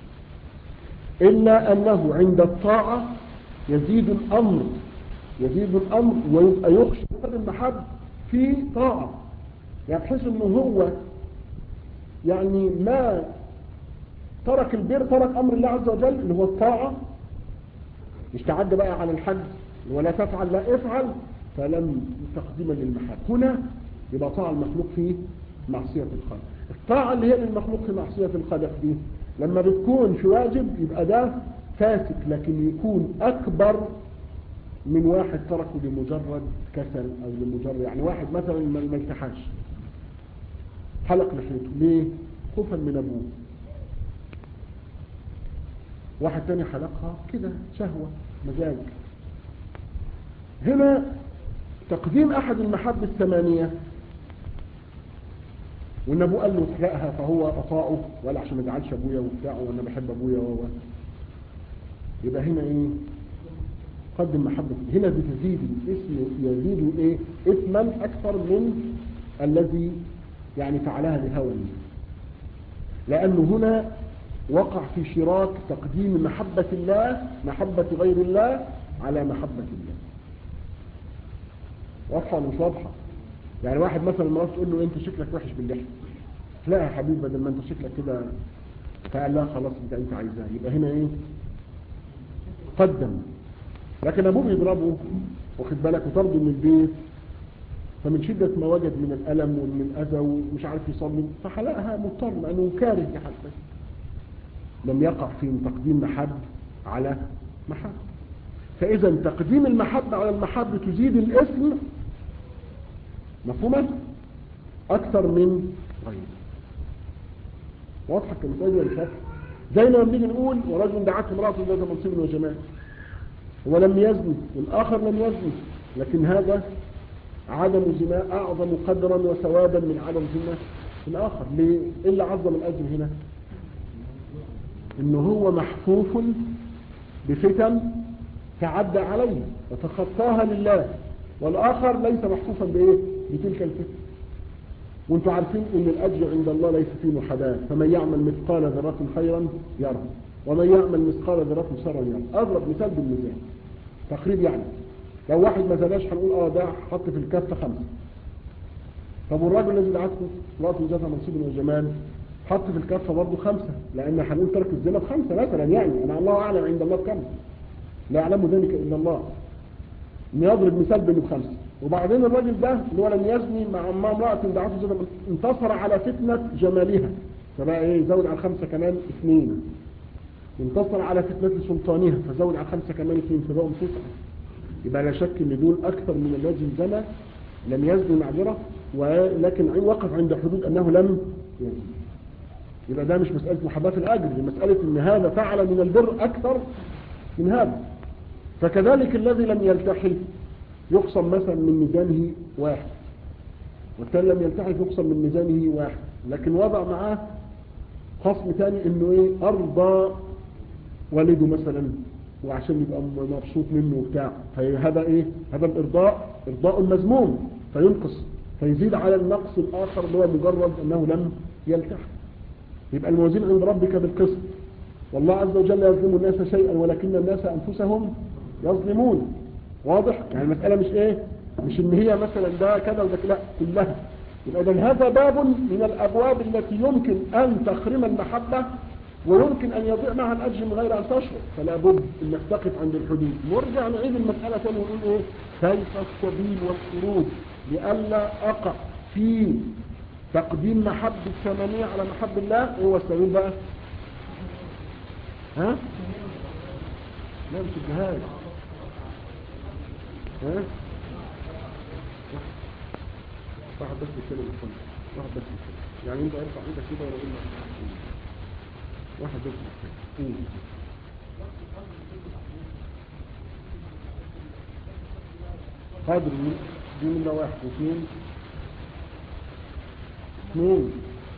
إلا أنه عند الطاعة يزيد الأمر يزيد الأمر ويبقى يخشى المحب في طاعة يعني بحيث أنه هو يعني ما ترك البر ترك أمر الله عز وجل اللي هو الطاعة مش تعدى بقى على الحج ولا تفعل لا افعل فلم تقديما للمحب هنا يبقى طاعة المخلوق في معصية الخالق الطاعة اللي هي للمخلوق في معصية الخالق دي لما بتكون في واجب يبقى ده فاسق لكن يكون أكبر من واحد تركه لمجرد كسل أو لمجرد يعني واحد مثلا ما التحاش حلق لحيته ليه؟ خوفا من أبوه واحد تاني حلقها كده شهوة مزاج هنا تقديم أحد المحب الثمانية وان ابوه قال له احرقها فهو اطاعه ولا عشان ما يزعلش ابويا وبتاع وانا بحب ابويا و يبقى هنا ايه قدم محبة هنا بتزيد الاسم يزيد ايه اثما اكثر من الذي يعني فعلها لهوى لانه هنا وقع في شراك تقديم محبة الله محبة غير الله على محبة الله واضحة ولا مش واضحة يعني واحد مثلا مرات تقول له انت شكلك وحش باللحية لا يا حبيبي بدل ما انت شكلك كده فقال لا خلاص انت انت عايزاه يبقى هنا ايه قدم لكن ابوه بيضربه واخد بالك وطرده من البيت فمن شدة ما وجد من الألم ومن الأذى ومش عارف يصلي فحلقها مضطر لأنه كاره لحالته لم يقع في تقديم محب على محب فإذا تقديم المحبة على المحب تزيد الاسم مفهوما أكثر من غيره واضحة كمثال الفتح زي ما بنيجي نقول ورجل دعته امرأة ذات منصب وجمال ولم يزني والآخر لم يزني لكن هذا عدم زنا أعظم قدرا وثوابا من عدم زنا في الآخر ليه؟ إيه اللي عظم الأجر هنا إنه هو محفوف بفتن تعدى عليه وتخطاها لله والآخر ليس محفوفا بإيه بتلك الفتن وانتم عارفين ان الاجر عند الله ليس فيه محاباه فمن يعمل مثقال ذره خيرا يرى ومن يعمل مثقال ذره شرا يرى اضرب مثال بالميزان تقريب يعني لو واحد ما زادش هنقول اه ده حط في الكفه خمسه طب والراجل الذي دعته امراته ذات منصب وجمال حط في الكفه برضه خمسه لان هنقول ترك الزنا بخمسه مثلا يعني انا الله اعلم عند الله بكم لا يعلم ذلك الا الله نضرب مثال بينه بخمسه وبعدين الراجل ده اللي هو لم يزني مع امرأة دعته زوجة انتصر على فتنة جمالها فبقى ايه يزود على الخمسة كمان اثنين انتصر على فتنة سلطانها فزود على الخمسة كمان اثنين فبقوا تسعة يبقى لا شك ان دول اكثر من الذي زنى لم يزني معذرة ولكن وقف عند حدود انه لم يزني يبقى ده مش مسألة محبة الاجر دي مسألة ان هذا فعل من البر اكثر من هذا فكذلك الذي لم يلتحي يقسم مثلا من ميزانه واحد والثاني لم يلتحق يقسم من ميزانه واحد لكن وضع معاه خصم ثاني انه ايه ارضى والده مثلا وعشان يبقى مبسوط منه وبتاع فهذا ايه هذا الارضاء ارضاء مذموم فينقص فيزيد على النقص الاخر اللي هو مجرد انه لم يلتحق يبقى الموازين عند ربك بالقسط والله عز وجل يظلم الناس شيئا ولكن الناس انفسهم يظلمون واضح يعني المسألة مش ايه مش ان هي مثلا ده كذا وده لا كلها يبقى اذا هذا باب من الابواب التي يمكن ان تخرم المحبة ويمكن ان يضيع معها الاجر من غير ان تشعر فلا بد انك تقف عند الحدود نرجع نعيد المسألة تاني ونقول ايه كيف السبيل والخروج لئلا اقع في تقديم محب الثمانية على محب الله ايه هو السبيل بقى ها لا مش الجهاد واحد بس يتكلم يا اخوانا واحد بس يتكلم يعني انت ارفع ايدك كده ولا اقول لك واحد بس يتكلم قدر دي نمرة واحد واثنين اثنين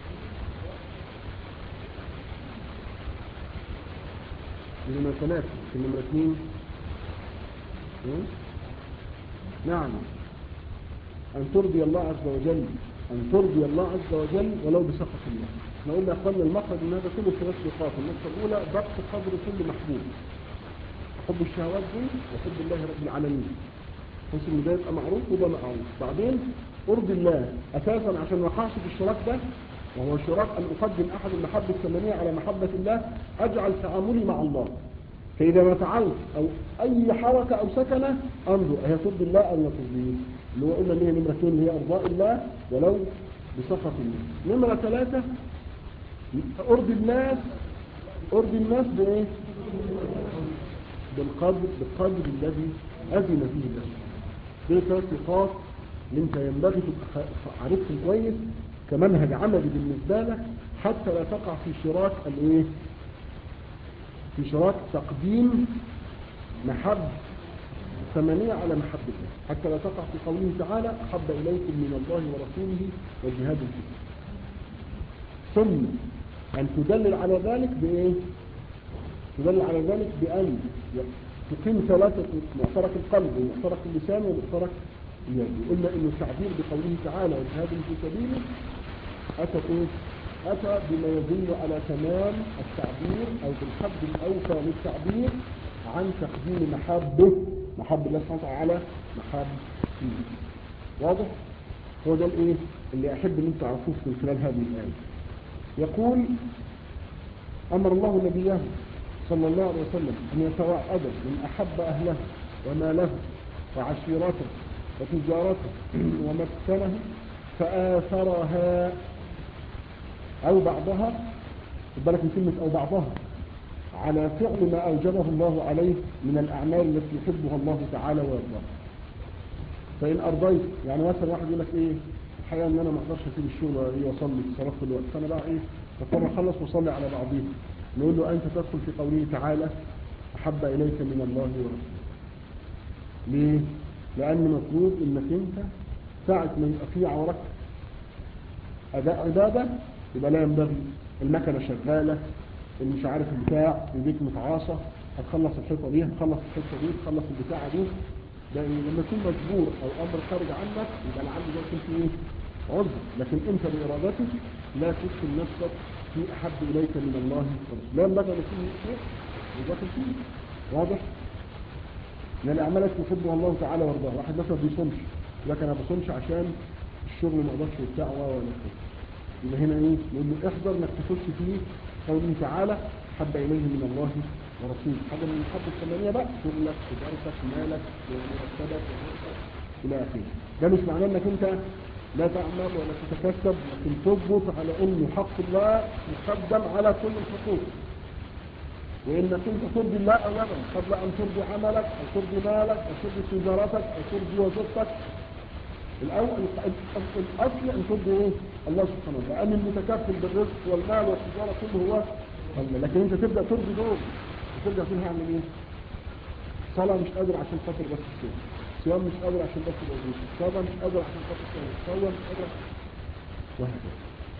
دي نمرة ثلاثة في نمرة اثنين م? نعم أن ترضي الله عز وجل أن ترضي الله عز وجل ولو بسخط الله احنا قلنا يا اخوانا المخرج ان هذا كله ثلاث نقاط النقطة الأولى ضبط قدر كل محبوب حب الشهوات دي وحب الله رب العالمين بحيث ان ده يبقى معروف وده معروف بعدين ارضي الله اساسا عشان ما اقعش في الشراك ده وهو الشراك ان اقدم احد المحبه الثمانيه على محبه الله اجعل تعاملي مع الله فاذا ما فعلت او اي حركه او سكنه انظر هي ترضي الله او لا ترضيه اللي هو قلنا ان هي نمره اثنين اللي هي ارضاء الله ولو بسخط الله نمره ثلاثه ارضي الناس ارضي الناس بايه بالقدر بالقدر الذي اذن فيه الله دي ثلاث نقاط اللي انت ينبغي تبقى عارفهم كويس كمنهج عملي بالنسبه لك حتى لا تقع في شراك الايه في شراك تقديم محب ثمانية على محبة الله حتى لا تقع في قوله تعالى أحب إليكم من الله ورسوله وجهاد فيه ثم أن تدلل على ذلك بإيه تدلل على ذلك بأن تقيم ثلاثة معترك القلب ومعترك اللسان ومعترك اليد قلنا انه التعبير بقوله تعالى وجهاد في سبيله اتى ايه؟ اتى بما يدل على تمام التعبير او بالحد الاوفى للتعبير عن تقديم محبه محب الله سبحانه وتعالى محب فيه واضح؟ هو ده الايه؟ اللي احب ان انتم تعرفوه من خلال هذه الايه يقول امر الله نبيه صلى الله عليه وسلم أن يتوعد من أحب أهله وماله وعشيرته وتجارته ومسكنه فآثرها أو بعضها بالك من كلمة أو بعضها على فعل ما أوجبه الله عليه من الأعمال التي يحبها الله تعالى ويرضاها فإن أرضيت يعني مثلا واحد يقول لك إيه الحقيقة إن أنا ما أقدرش أسيب الشغل إيه وأصلي صلاة في الوقت فأنا بقى إيه بضطر أخلص وأصلي على بعضيهم نقول له أنت تدخل في قوله تعالى أحب إليك من الله ورسوله ليه؟ لأن مطلوب إنك أنت ساعة ما يبقى في عورك أداء عبادة يبقى لا ينبغي المكنة شغالة اللي مش عارف البتاع البيت متعاصى هتخلص الحيطة دي هتخلص الحيطة دي هتخلص البتاعة دي ده لما تكون مجبور أو أمر خارج عنك يبقى لعل ده يكون فيه إيه؟ عذر لكن أنت بإرادتك لا تدخل نفسك في أحب إليك من الله ورسوله لا ينبغي أن يكون شيء وداخل فيه واضح؟ من الأعمال التي يحبها الله تعالى ويرضاها واحد مثلا بيصومش لكن أنا بصومش عشان الشغل ما اقدرش وبتاع ولا كده يبقى هنا ايه؟ نقول له احذر انك تخش فيه قوله تعالى حب اليه من الله ورسوله حاجه من الحب الثمانيه بقى شغلك تجارتك مالك مرتبك الى اخره ده مش معناه انك انت لا تعمل ولا تتكسب لكن تضبط على ان حق الله مقدم على كل الحقوق وانك انت ترضي الله اولا قبل ان ترضي عملك او ترضي مالك او ترضي تجارتك او ترضي وظيفتك الاول الاصل ان ترضي ايه الله سبحانه وتعالى لان المتكفل بالرزق والمال والتجاره كله هو الله لكن انت تبدا ترضي دول وترجع تقول هعمل ايه صلاه مش قادر عشان خاطر بس الصوم صيام مش قادر عشان بس الوظيفه صلاه مش قادر عشان خاطر الصوم صوم مش قادر وهكذا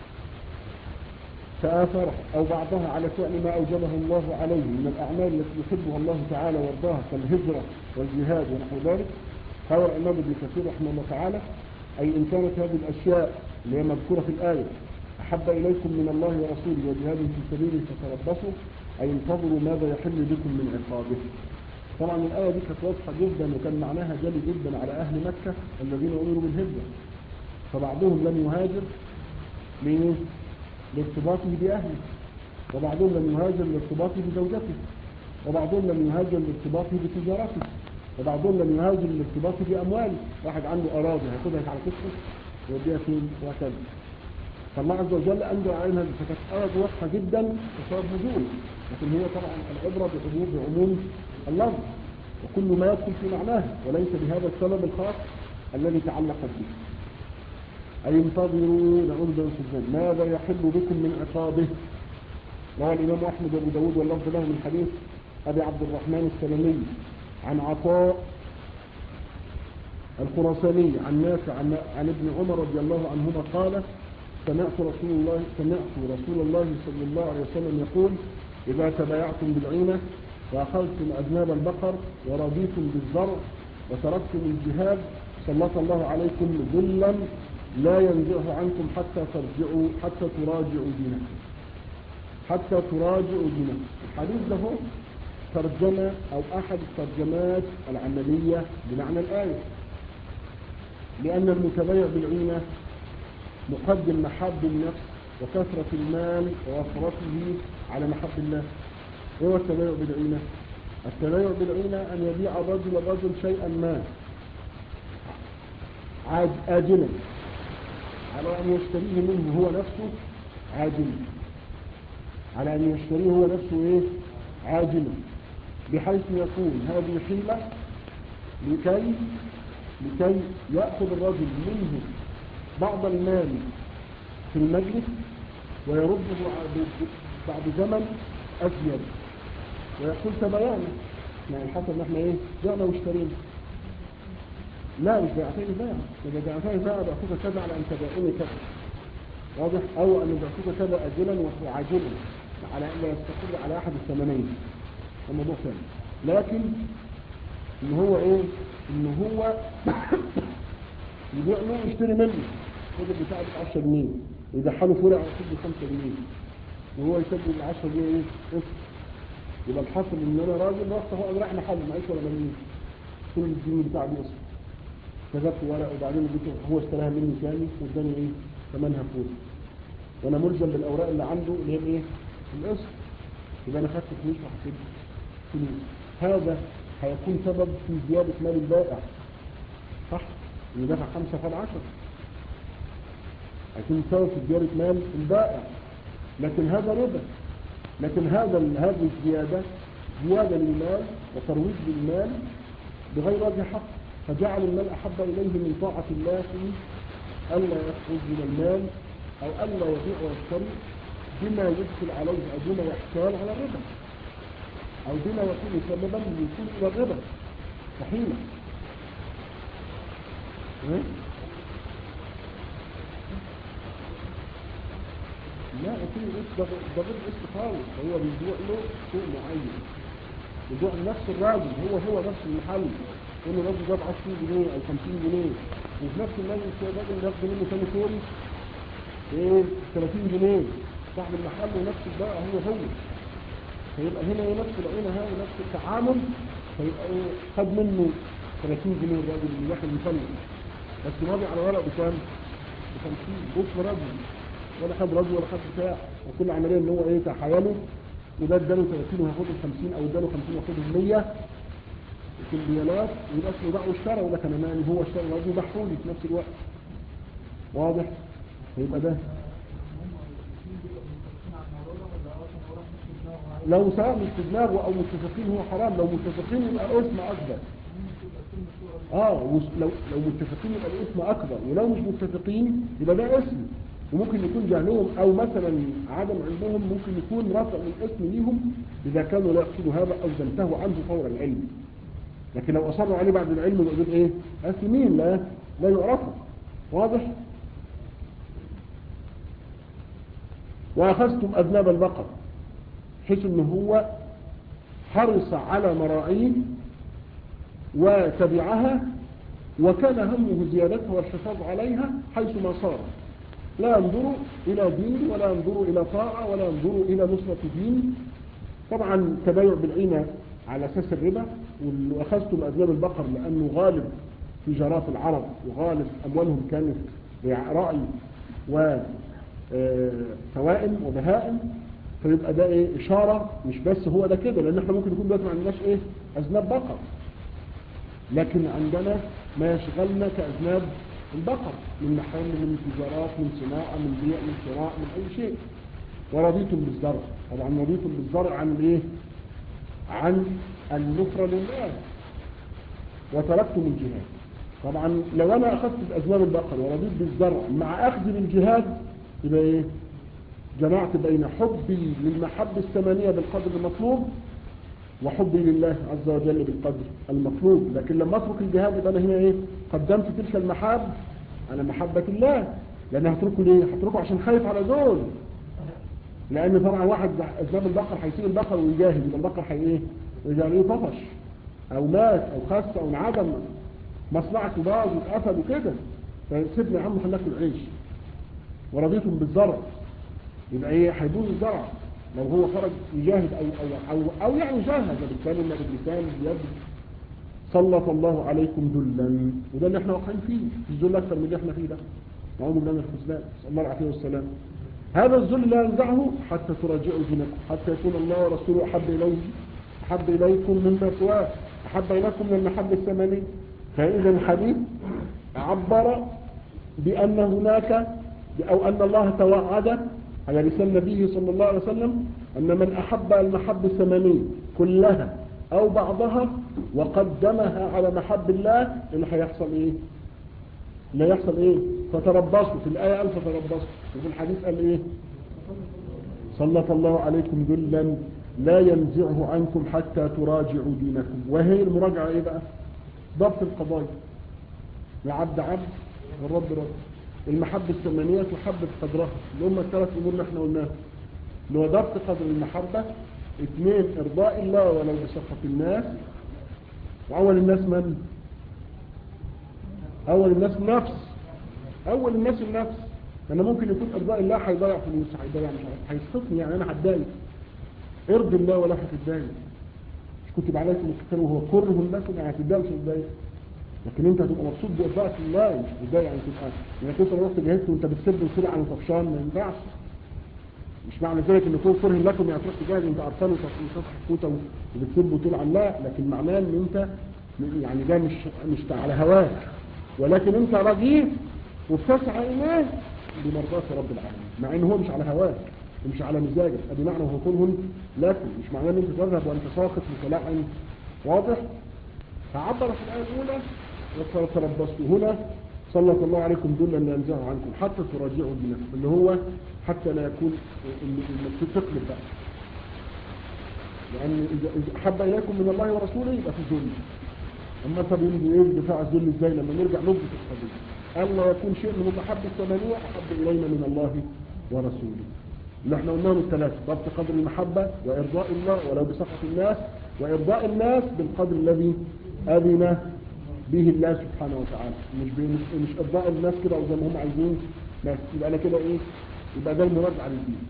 فآثره أو بعضها على فعل ما أوجبه الله عليه من الأعمال التي يحبها الله تعالى وارضاها كالهجرة والجهاد ونحو ذلك قال الإمام ابن كثير رحمه الله تعالى أي إن كانت هذه الأشياء اللي هي مذكورة في الآية أحب إليكم من الله ورسوله وجهاد في سبيله فتربصوا أي انتظروا ماذا يحل بكم من عقابه طبعا الآية دي كانت واضحة جدا وكان معناها جلي جدا على أهل مكة الذين أمروا بالهجرة فبعضهم لم يهاجر ليه؟ لارتباطه بأهله وبعضهم لم يهاجر لارتباطه بزوجته وبعضهم لم يهاجر لارتباطه بتجارته وبعضهم لم يهاجر لارتباطه بأمواله واحد عنده أراضي هياخدها على كتفه ويوديها فين وهكذا فالله عز وجل أنزل علينا فكانت آية واضحة جدا بسبب نزول لكن هي طبعا العبرة بعموم بعموم اللفظ وكل ما يدخل في معناه وليس بهذا السبب الخاص الذي تعلقت به أي انتظروا نعوذ بالله من الشيطان ماذا يحل بكم من عقابه روى الإمام أحمد وأبو داود واللفظ له من حديث أبي عبد الرحمن السلمي عن عطاء الخراساني عن نافع عن, عن ابن عمر رضي الله عنهما قال سمعت رسول الله سمعت رسول الله صلى الله عليه وسلم يقول إذا تبايعتم بالعينة وأخذتم أذناب البقر ورضيتم بالزرع وتركتم الجهاد سلط الله عليكم ذلا لا ينزعه عنكم حتى ترجعوا حتى تراجعوا دينكم حتى تراجعوا دينكم الحديث ده هو ترجمة أو أحد الترجمات العملية بمعنى الآية لأن المتبايع بالعينة مقدم محب النفس وكثرة المال ووفرته على محب الله ايه هو التبايع بالعينة التبايع بالعينة أن يبيع الرجل الرجل شيئا ما عاج آجلا على أن يشتريه منه هو نفسه عاجلا على أن يشتريه هو نفسه إيه عاجلا بحيث يكون هذه حيلة لكي لكي يأخذ الرجل منه بعض المال في المجلس ويرده بعد زمن أزيد ويقول تبايعنا يعني حسب ما احنا ايه بعنا واشترينا لا مش بيعتني بيع إذا بيعتني بيع بيعطوك كذا على أن تبايعني كذا واضح أو أن بيعطوك كذا أجلا وعاجلا على أن لا يستقر على أحد الثمنين الموضوع ثاني لكن إن هو إيه إن هو يبيع له ويشتري منه الراجل بتاعه ب 10 جنيه يدخله فرع ياخد له 5 جنيه وهو يسجل ال 10 جنيه ايه؟ قسط يبقى الحاصل ان انا راجل رحت هو رايح محل معيش ولا مليون كل الجنيه بتاع دي قسط كتبت ورق وبعدين اديته هو اشتراها مني تاني واداني ايه؟ ثمنها فوق وانا ملزم بالاوراق اللي عنده اللي هي الايه؟ القسط يبقى انا خدت فلوس وحطيت فلوس هذا هيكون سبب في زياده مال البائع صح؟ اللي دفع خمسة فال عشر هيكون سبب في زيادة مال البائع لكن هذا ربا لكن هذا هذه الزيادة زيادة للمال وترويج للمال بغير وجه حق فجعل المال أحب إليه من طاعة الله في ألا يخرج من المال أو ألا يبيع ويشتري بما يدخل عليه أو بما يحتال على الربا أو بما يكون سببا للوصول إلى الربا صحيح لا في ده ده غير اسم خالص هو بيبيع له سوق معين بيبيع نفس الراجل هو هو نفس المحل يقول له الراجل جاب 20 جنيه او 50 جنيه وفي نفس المجلس كده الراجل ياخد منه ثاني كوري ايه 30 جنيه صاحب المحل ونفس البائع هو هو فيبقى هنا ايه نفس العينه هاي ونفس التعامل فيبقى ايه خد منه 30 جنيه الراجل اللي واحد مفلس بس ماضي على ورق بكام؟ ب 50 بص رجل ولا خد رجل ولا خد بتاع وكل عمليه ان هو ايه تحايله وده اداله 30 وهياخد ال 50 او اداله 50 وهياخد ال 100 في البيانات ويبقى اسمه باع واشترى ولا كان ماني هو اشترى وهو بحولي في نفس الوقت واضح؟ فيبقى ده لو سواء مش في دماغه او متفقين هو حرام لو متفقين يبقى اسم اكبر اه لو لو متفقين يبقى الاسم اكبر ولو مش متفقين يبقى ده اسم وممكن يكون جهلهم او مثلا عدم علمهم ممكن يكون رفع الاسم ليهم اذا كانوا لا يقصدوا هذا او انتهوا عنه فور العلم لكن لو اصروا عليه بعد العلم يبقى دول ايه اسمين لا لا يعرفوا واضح واخذتم اذناب البقر حيث ان هو حرص على مراعيه وتبعها وكان همه زيادتها والحفاظ عليها حيثما صار لا ينظر إلى دين ولا ينظر إلى طاعة ولا ينظر إلى نصرة دين طبعا تبايع بالعينة على أساس الربا وأخذتم أذناب البقر لأنه غالب تجارات العرب وغالب أموالهم كانت رأي وثوائم وبهائم فيبقى ده ايه اشارة مش بس هو ده كده لان احنا ممكن يكون دلوقتي ما عندناش ايه اذناب بقر لكن عندنا ما يشغلنا كاذناب البقر من محل من تجارات من صناعة من بيع من شراء من اي شيء ورضيتم بالزرع طبعا رضيتم بالزرع عن الايه عن النصرة لله وتركتم الجهاد طبعا لو انا اخذت باسباب البقر ورضيت بالزرع مع اخذي بالجهاد يبقى ايه جمعت بين حبي للمحبة الثمانية بالقدر المطلوب وحبي لله عز وجل بالقدر المطلوب لكن لما اترك الجهاد يبقى انا هنا ايه قدمت تلك المحاب على محبة الله لان هتركه ليه هتركه عشان خايف على دول لان طبعا واحد اسباب البقر هيسيب البقر ويجاهد يبقى البقر هي ايه يرجع ليه طفش او مات او خس او انعدم مصلحته باظ واتقفل وكده فسيبنا يا عم خلينا ناكل عيش ورضيتم بالزرع يبقى ايه هيبوظ الزرع لو هو خرج يجاهد او او او, أو يعني جاهد بالكلمه باللسان بيد سلط الله عليكم ذلا وده اللي احنا واقعين فيه في ذل اكثر من اللي احنا فيه ده نعوذ بالله من الخذلان نسال الله العافيه والسلام هذا الذل لا ينزعه حتى تراجعوا دينكم حتى يكون الله ورسوله احب اليه احب اليكم مما سواه احب اليكم من المحبه الثمانيه فاذا الحديث عبر بان هناك او ان الله توعد على لسان نبيه صلى الله عليه وسلم أن من أحب المحب الثمانية كلها أو بعضها وقدمها على محب الله اللي هيحصل إيه اللي هيحصل إيه فتربصوا في الآية قال فتربصوا وفي الحديث قال إيه سلط الله عليكم ذلا لا ينزعه عنكم حتى تراجعوا دينكم وهي المراجعة إيه بقى ضبط القضايا العبد عبد والرب رب المحبة الثمانية تحبب قدرها اللي هم الثلاث أمور اللي احنا قلناها اللي هو ضبط قدر المحبة اثنين إرضاء الله ولو بسخط الناس وأول الناس من؟ أول الناس نفس أول الناس النفس أنا ممكن يكون إرضاء الله هيضيع فلوس هيضيع مش عارف هيسخطني يعني أنا هتضايق ارضي الله ولا هتتضايق مش كنت عليكم الكتاب وهو كره لكم يعني هتتضايق مش هتتضايق لكن انت هتبقى مبسوط بإرضاء الله مش بتضايق يعني تبقى يعني كنت لو رحت جهزت وانت بتسب وتطلع عن طفشان ما ينفعش مش معنى ذلك ان يكون كره لكم يعني تروح تجاهد انت قرفان وتصحى كوته وبتسب وتلعن لا لكن معناه ان انت يعني ده مش مش على هواك ولكن انت رجيف وبتسعى اليه بمرضاة رب العالمين مع ان هو مش على هواك ومش على مزاجك ادي معنى وهو كره لكن مش معناه ان انت تذهب وانت ساخط متلعن واضح فعبر في الآية الأولى وتربصتوا هنا سلط الله عليكم ذلا لا ينزعه عنكم حتى تراجعوا دينكم اللي هو حتى لا يكون انك تقلب بقى لأن إذا أحب إليكم من الله ورسوله يبقى في ذل أما طب يريد إيه دفاع الذل إزاي لما نرجع نضبط القضية ألا يكون شيء من المحبة الثمانية أحب إلينا من الله ورسوله اللي احنا قلناهم الثلاثة ضبط قدر المحبة وإرضاء الله ولو بسخط الناس وإرضاء الناس بالقدر الذي أذن به الله سبحانه وتعالى مش مش, مش إرضاء الناس كده وزي ما هم عايزين بس يبقى أنا كده إيه يبقى ده المراجعة للدين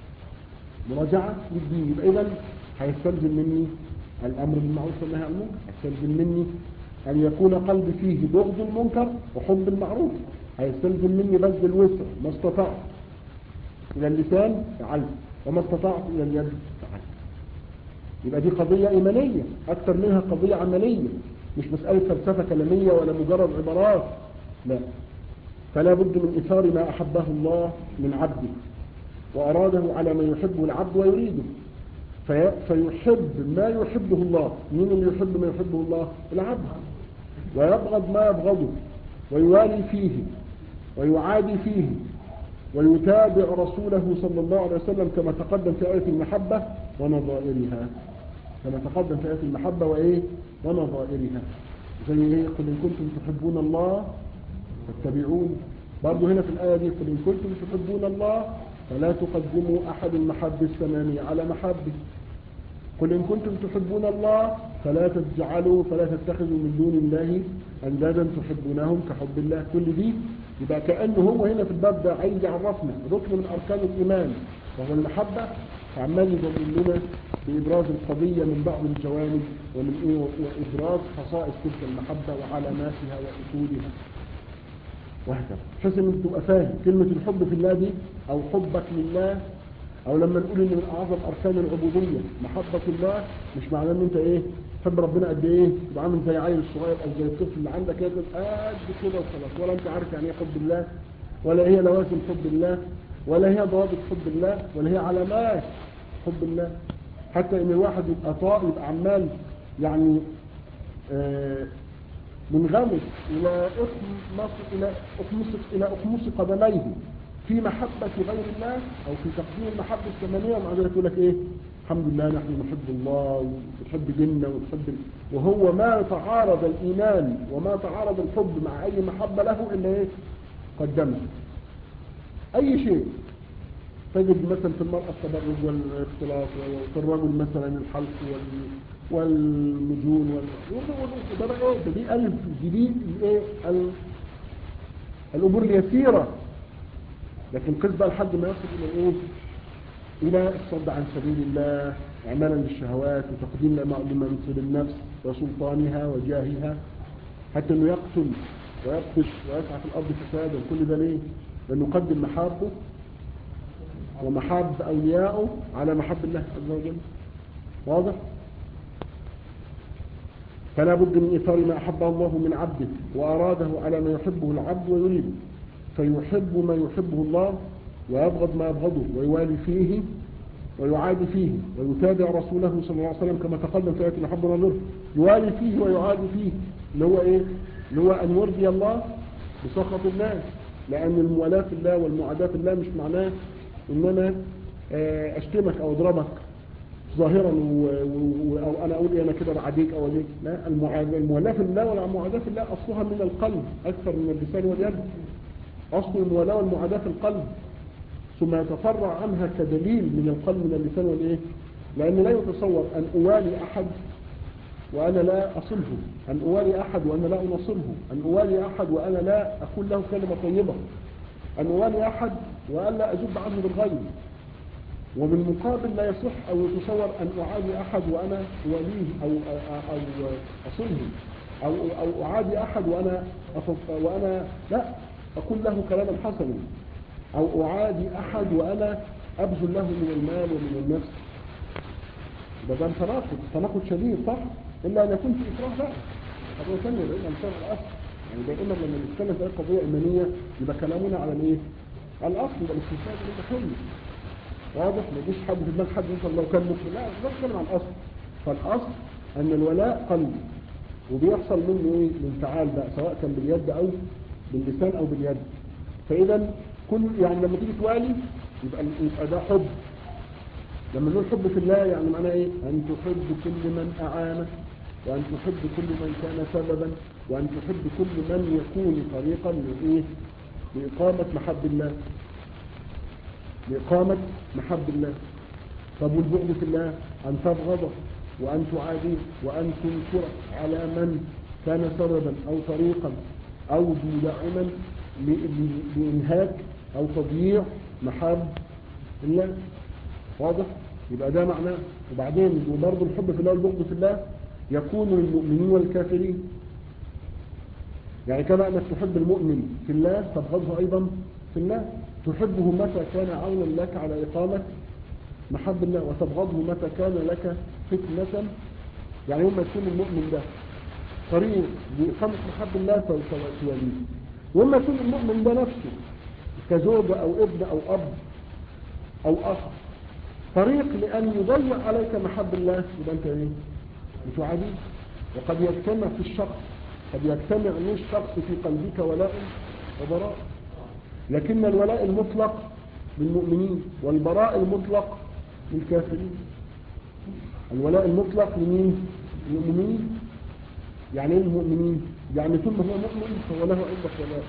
مراجعة للدين يبقى إذا هيستلزم مني الأمر بالمعروف والنهي عن المنكر هيستلزم مني أن يكون قلبي فيه بغض المنكر وحب المعروف هيستلزم مني بذل الوسع ما استطعت إلى اللسان فعلت وما استطعت إلى اليد فعلت يبقى دي قضية إيمانية أكثر منها قضية عملية مش مسألة فلسفة كلامية ولا مجرد عبارات لا فلا بد من إثار ما أحبه الله من عبده وأراده على ما يحبه العبد ويريده في فيحب ما يحبه الله مين اللي يحب ما يحبه الله العبد ويبغض ما يبغضه ويوالي فيه ويعادي فيه ويتابع رسوله صلى الله عليه وسلم كما تقدم في آية المحبة ونظائرها كما تقدم في آية المحبة وإيه ونظائرها زي إيه قل إن كنتم تحبون الله فاتبعون برضو هنا في الآية دي قل إن كنتم تحبون الله فلا تقدموا أحد المحب الثمانية على محبه قل إن كنتم تحبون الله فلا تجعلوا فلا تتخذوا من دون الله أندادا تحبونهم كحب الله كل دي يبقى كأنه هو هنا في الباب ده عايز يعرفنا ركن من أركان الإيمان وهو المحبة فعمال يدلل لنا بإبراز القضية من بعض الجوانب ومن إيه وإبراز خصائص تلك المحبة وعلاماتها وأصولها وهكذا بحيث ان تبقى فاهم كلمة الحب في الله دي او حبك لله او لما نقول ان من اعظم اركان العبودية محبة الله مش معناه ان انت ايه تحب ربنا قد ايه تبقى عامل زي عيل الصغير او زي الطفل اللي عندك كده قد كده وخلاص ولا انت عارف يعني ايه حب الله ولا هي لوازم حب الله ولا هي ضوابط حب الله ولا هي علامات حب الله حتى ان الواحد يبقى طائر يبقى عمال يعني آه منغمس إلى أخمص إلى أخمص إلى أخمص قدميه في محبة غير الله أو في تقديم المحبة الثمانية ومع ذلك يقول لك إيه الحمد لله نحن نحب الله ونحب ديننا ونحب وهو ما تعارض الإيمان وما تعارض الحب مع أي محبة له إلا إيه قدمه أي شيء تجد مثلا في المرأة التبرج والاختلاط وفي الرجل مثلا الحلق وال والمجون وال ده بقى ايه ده دي الف جديد الايه ال... الامور اليسيره لكن قس بقى لحد ما يصل الى ايه الى الصد عن سبيل الله اعمالا للشهوات وتقديم لمنصب النفس وسلطانها وجاهها حتى انه يقتل ويبطش ويسعى في الارض فسادا كل ده ليه؟ لانه يقدم محابه ومحاب اوليائه على محب الله عز وجل واضح؟ فلا بد من إثار ما أحبه الله من عبده وأراده على ما يحبه العبد ويريده فيحب ما يحبه الله ويبغض ما يبغضه ويوالي فيه ويعادي فيه ويتابع رسوله صلى الله عليه وسلم كما تقدم في آية الحب والنور يوالي فيه ويعادي فيه اللي هو إيه؟ اللي هو أن يرضي الله بسخط الله لأن الموالاة في الله والمعاداة في الله مش معناه إن أنا أشتمك أو أضربك ظاهرا و... و... او انا اقول إيه انا كده بعديك او اجيك لا الموالاه في الله والمعاداه في الله اصلها من القلب اكثر من اللسان واليد اصل الموالاه والمعاداه في القلب ثم يتفرع عنها كدليل من القلب من اللسان والايه لان لا يتصور ان اوالي احد وانا لا اصله ان اوالي احد وانا لا انصره ان اوالي احد وانا لا اقول له كلمه طيبه ان اوالي احد والا اجب عنه بالغيب وبالمقابل لا يصح أو يتصور أن أعادي أحد وأنا وليه أو, أو, أو أصله أو, أو أعادي أحد وأنا وأنا لا أقول له كلاما حسنا أو أعادي أحد وأنا أبذل له من المال ومن النفس ده ده تناقض تناقض شديد صح إلا أن يكون في إكراه لا قضية ثانية لأن أمثال الأصل يعني دائما لما نتكلم في قضية إيمانية يبقى كلامنا على الإيه؟ على الأصل يبقى الاستثناء ده متخلف واضح ما يجيش حد في دماغ حد يوصل لو كان مؤمن لا لا نتكلم عن الاصل فالاصل ان الولاء قلبي وبيحصل منه ايه الانفعال بقى سواء كان باليد او باللسان او باليد فاذا كل يعني لما تيجي توالي يبقى يبقى ده حب لما نقول حب في الله يعني معناه ايه ان تحب كل من اعانك وان تحب كل من كان سببا وان تحب كل من يكون طريقا لايه لاقامه محب الله لإقامة محب الله طب والبغض في الله أن تبغضه وأن تعاديه وأن تنكر على من كان سببا أو طريقا أو داعما لإنهاك أو تضييع محب الله واضح يبقى ده معناه وبعدين وبرضه الحب في الله والبغض في الله يكون للمؤمنين والكافرين يعني كما أنك تحب المؤمن في الله تبغضه أيضا في الله تحبه متى كان عونا لك على إقامة محب الله وتبغضه متى كان لك فتنة يعني يوم يكون المؤمن ده طريق لإقامة محب الله تواليه وإما يكون المؤمن ده نفسه كزوجة أو ابن أو أب أو أخ طريق لأن يضيع عليك محب الله يبقى أنت إيه؟ بتعاديه وقد يجتمع في الشخص قد يجتمع من الشخص في قلبك ولاء وبراء لكن الولاء المطلق للمؤمنين والبراء المطلق للكافرين الولاء المطلق لمين للمؤمنين يعني ايه المؤمنين يعني ثم هو مؤمن فهو له عندك ولاء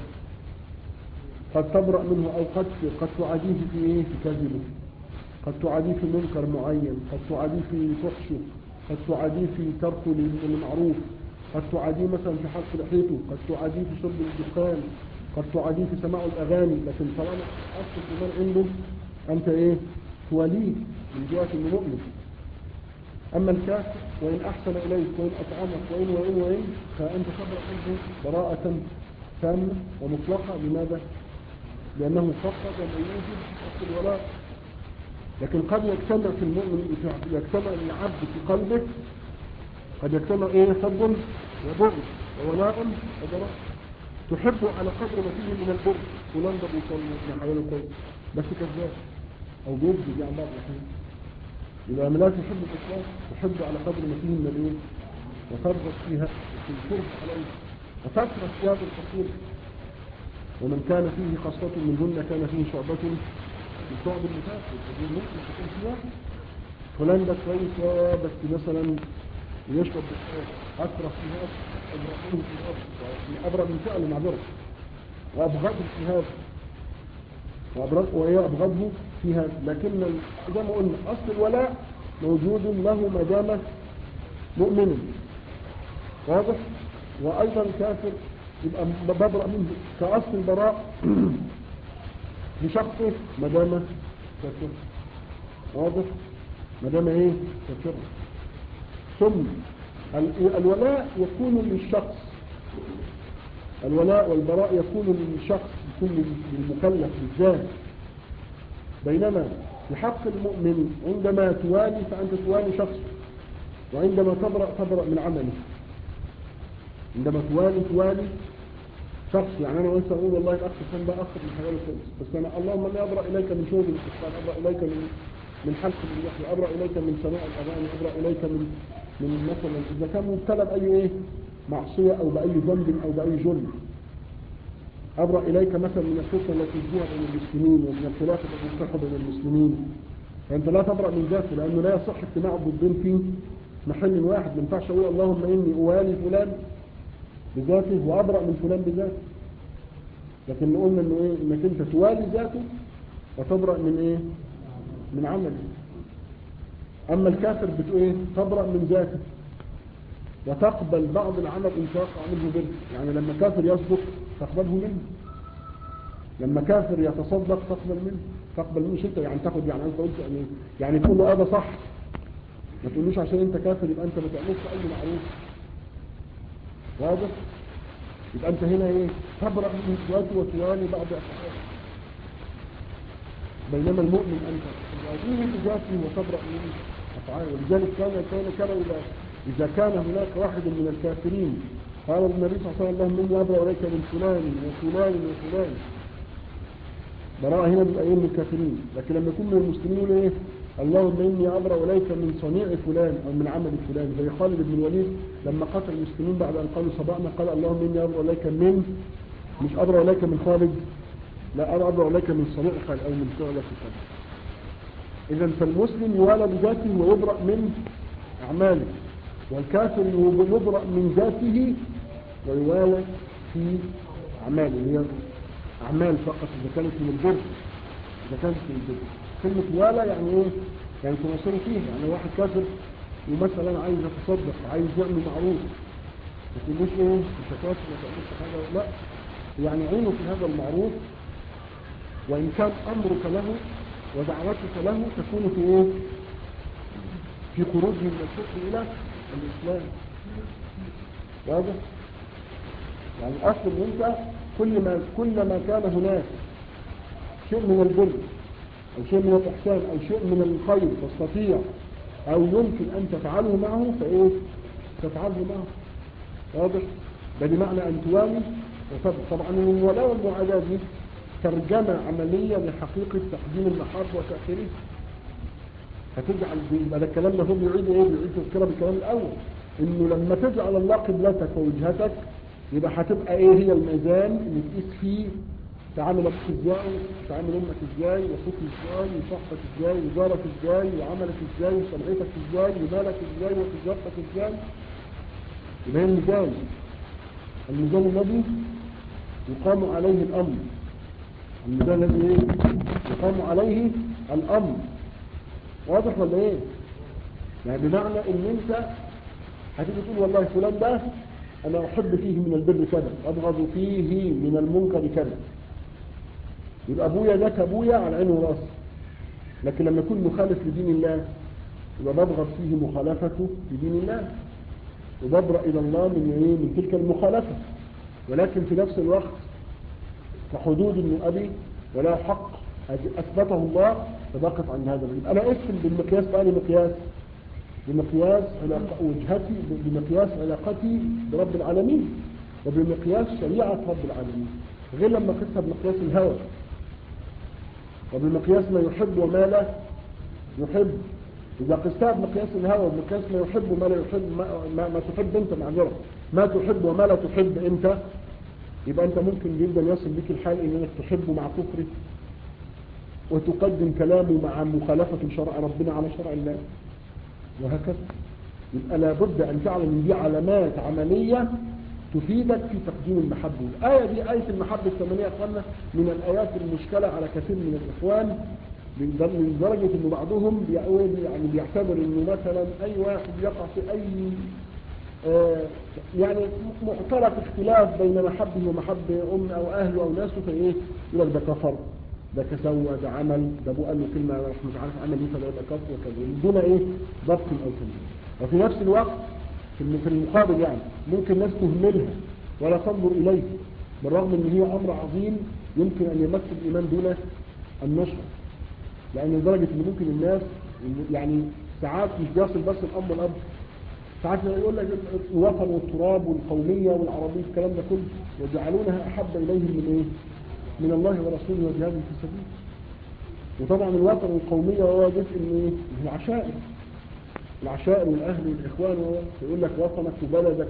قد تبرأ منه او قد قد تعاديه في ايه في كذبه قد تعاديه في منكر معين قد تعاديه في فحشه قد تعاديه في تركه للمعروف قد تعاديه مثلا في حلق لحيته قد تعاديه في شرب الدخان قد تعاديه في سماع الأغاني لكن طالما أصل الإيمان عنده أنت إيه تواليه من جهة المؤمن أما الكافر وإن أحسن إليك وإن أطعمك وإن وإن وإن فأنت تبرأ عنه براءة تامة ومطلقة لماذا؟ لأنه فقط وما يوجد أصل الولاء لكن قد يجتمع في المؤمن يجتمع العبد في قلبه قد يجتمع إيه حب وبغض وولاء وبراء تحبه على قدر ما فيه من البغض فلان ده بيصلي ابن حلاله كويس بس كذاب او بيكذب يعني بعض الاحيان يبقى لا تحب الاخلاص تحب على قدر ما فيه من الايه وترغب فيها وتنكره عليه وتكره ثياب الفقير ومن كان فيه خصلة منهن كان فيه شعبة من شعب النفاق دي ممكن تكون فيها فلان ده كويس آه، بس مثلا يشرب بالشرب أكره فيها أبرأ في الأرض أبرأ من فعل معذرة وأبغض في هذا وأبرأ وهي أبغضه في هذا لكن ال- زي ما قلنا أصل الولاء موجود له ما دام مؤمنا واضح وأيضا الكافر يبقى ببرأ منه كأصل البراء لشخصه ما دام كافر واضح ما دام ايه كافر ثم ال- الولاء يكون للشخص الولاء والبراء يكون للشخص يكون للمكلف بالذات بينما في حق المؤمن عندما توالي فأنت توالي شخصه وعندما تبرأ تبرأ من عمله عندما توالي توالي شخص يعني انا قلت اقول والله الاخ كان ده اخ من حلال الخمس بس انا اللهم اني ابرا اليك من شرب الكفار ابرا اليك من من حلق اللحيه ابرا اليك من سماع الاغاني ابرا اليك من من مثلا اذا كان مبتلى باي ايه معصيه او باي ذنب او باي جرم ابرا اليك مثلا من الفتنه التي تجيها بين المسلمين ومن الخلاف الذي يفتح بين المسلمين فانت لا تبرا من ذاته لانه لا يصح اجتماع الضدين في محل واحد ما ينفعش اقول اللهم اني اوالي فلان بذاته وأبرأ من فلان بذاته لكن قلنا انه ايه انك انت توالي ذاته وتبرأ من ايه من عمله اما الكافر بتقول ايه تبرأ من ذاته وتقبل بعض العمل ان توقع منه بر يعني لما كافر يصدق تقبله منه لما كافر يتصدق تقبل منه تقبل منه انت يعني تاخد يعني انت قلت يعني يعني تقول له هذا صح ما تقولوش عشان انت كافر يبقى انت ما تعملش اي معروف واضح يبقى انت هنا ايه تبرأ من ذاته وتوالي بعض افعاله بينما المؤمن انت تواجهه بذاته وتبرأ من افعاله ولذلك كان كان كان اذا اذا كان هناك واحد من الكافرين قال النبي صلى الله عليه وسلم اللهم اني ابرأ اليك من فلان وفلان وفلان براءة هنا بيبقى ايه من الكافرين لكن لما يكون من المسلمين يقول ايه اللهم اني ابرأ اليك من صنيع فلان او من عمل فلان زي خالد بن الوليد لما قتل المسلمين بعد ان قالوا صبعنا قال اللهم اني ابرأ اليك من مش ابرأ اليك من خالد لا انا ابرأ اليك من صنيع خالد او من فعل خالد اذا فالمسلم يوالى بذاته ويبرأ من اعماله والكافر يبرأ من ذاته ويوالى في اعماله هي اعمال فقط اذا كانت من البر اذا كانت من البر كلمة والى يعني ايه يعني تناصروا فيها يعني واحد كافر ومثلا عايز يتصدق عايز يعمل معروف ما تقولوش ايه انت كافر ما تعملش حاجه لا يعني عينه في هذا المعروف وان كان امرك له ودعوتك له تكون في ايه في خروج من الكفر الى الاسلام واضح يعني الاصل ان انت كل ما كل ما كان هناك شيء من البر أو شيء من الإحسان أو شيء من الخير تستطيع أو يمكن أن تفعله معه فإيه تفعله معه واضح ده بمعنى أن توالي وتبقى طبعا من الولاء والمعاداة دي ترجمة عملية لحقيقة تقديم المحاب وتأخيره فتجعل يبقى ده الكلام ده هو بيعيد ايه بيعيد تذكره بالكلام الاول انه لما تجعل الله قبلتك ووجهتك يبقى هتبقى ايه هي الميزان اللي تقيس فيه تعامل ابوك ازاي تعامل امك ازاي واخوك ازاي وصاحبك ازاي وجارك ازاي وعملك ازاي وصنعتك ازاي ومالك ازاي وتجارتك ازاي يبقى هي الميزان الميزان الذي يقام عليه الامر الميزان الذي ايه يقام عليه الامر واضح ولا ايه يعني بمعنى ان انت هتيجي تقول والله فلان ده انا احب فيه من البر كذا ابغض فيه من المنكر كذا يبقى ابويا ده ابويا على عينه وراسه لكن لما يكون مخالف لدين الله يبقى ببغض فيه مخالفته لدين الله وببرأ الى الله من ايه من تلك المخالفه ولكن في نفس الوقت كحدود انه ابي ولا حق اثبته الله فبقف عن هذا يبقى انا اسم بالمقياس بقى مقياس بمقياس علاقة وجهتي بمقياس علاقتي برب العالمين وبمقياس شريعة رب العالمين غير لما قسها بمقياس الهوى وبمقياس ما يحب وما لا يحب إذا قستها بمقياس الهوى وبمقياس ما يحب وما لا يحب ما, ما, ما تحب أنت معذرة ما تحب وما لا تحب انت يبقى انت ممكن جدا يصل بك الحال انك تحبه مع كفره وتقدم كلامه مع مخالفة شرع ربنا على شرع الله وهكذا يبقى لابد ان تعلم ان دي علامات عملية تفيدك في تقديم المحبة الآية دي آية المحبة الثمانية يا أخوانا من الآيات المشكلة على كثير من الإخوان لدرجة أن بعضهم يعني بيعتبر أنه مثلا أي واحد يقع في أي آه يعني معترك اختلاف بين محبه ومحب أم أو أهله أو ناسه فإيه يقول لك ده كفر ده كسوى ده عمل ده أبوه قال له كلمة مش عارف عمل ايه فده يبقى كفر وكذا دون إيه ضبط أو كلمة وفي نفس الوقت في المقابل يعني ممكن ناس تهملها ولا تنظر إليه بالرغم ان هي أمر عظيم يمكن أن يمثل الإيمان دون النشر لأن لدرجة أن ممكن الناس يعني ساعات مش بيصل بس الأم والأب ساعات يقول لك الوطن والتراب والقومية والعربية الكلام ده كله يجعلونها أحب إليهم من إيه؟ من الله ورسوله وجهاد في سبيله وطبعا الوطن والقومية هو جزء من إيه؟ العشائر العشائر والأهل والإخوان يقول لك وطنك وبلدك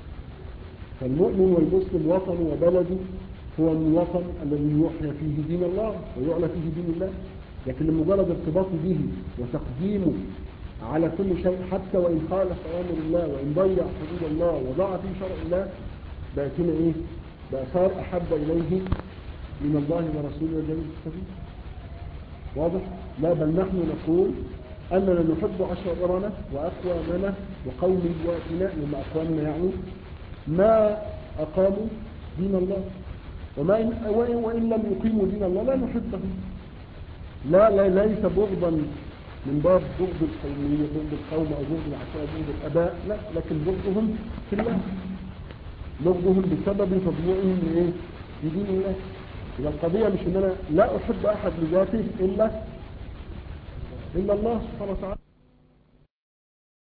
فالمؤمن والمسلم وطنه وبلده هو الوطن الذي يحيى فيه دين الله ويعلى فيه دين الله لكن لمجرد ارتباطه به وتقديمه على كل شيء حتى وإن خالف أوامر الله وإن ضيع حدود الله وضاع في شرع الله بقت هنا إيه؟ بقى صار أحب إليه من الله ورسوله وجميع السبيل واضح؟ لا بل نحن نقول أننا نحب عشائرنا وأقوامنا وقومياتنا لما أقوامنا يعني ما أقاموا دين الله وما إن وإن, وإن لم يقيموا دين الله لا نحبهم لا, لا ليس بغضا من باب بغض القومية بغض القوم أو بغض العشائر بغض الأباء لا لكن بغضهم في الله بغضهم بسبب تضييعهم لإيه؟ لدين الله إذا القضية مش إن أنا لا أحب أحد لذاته إلا إلا الله سبحانه وتعالى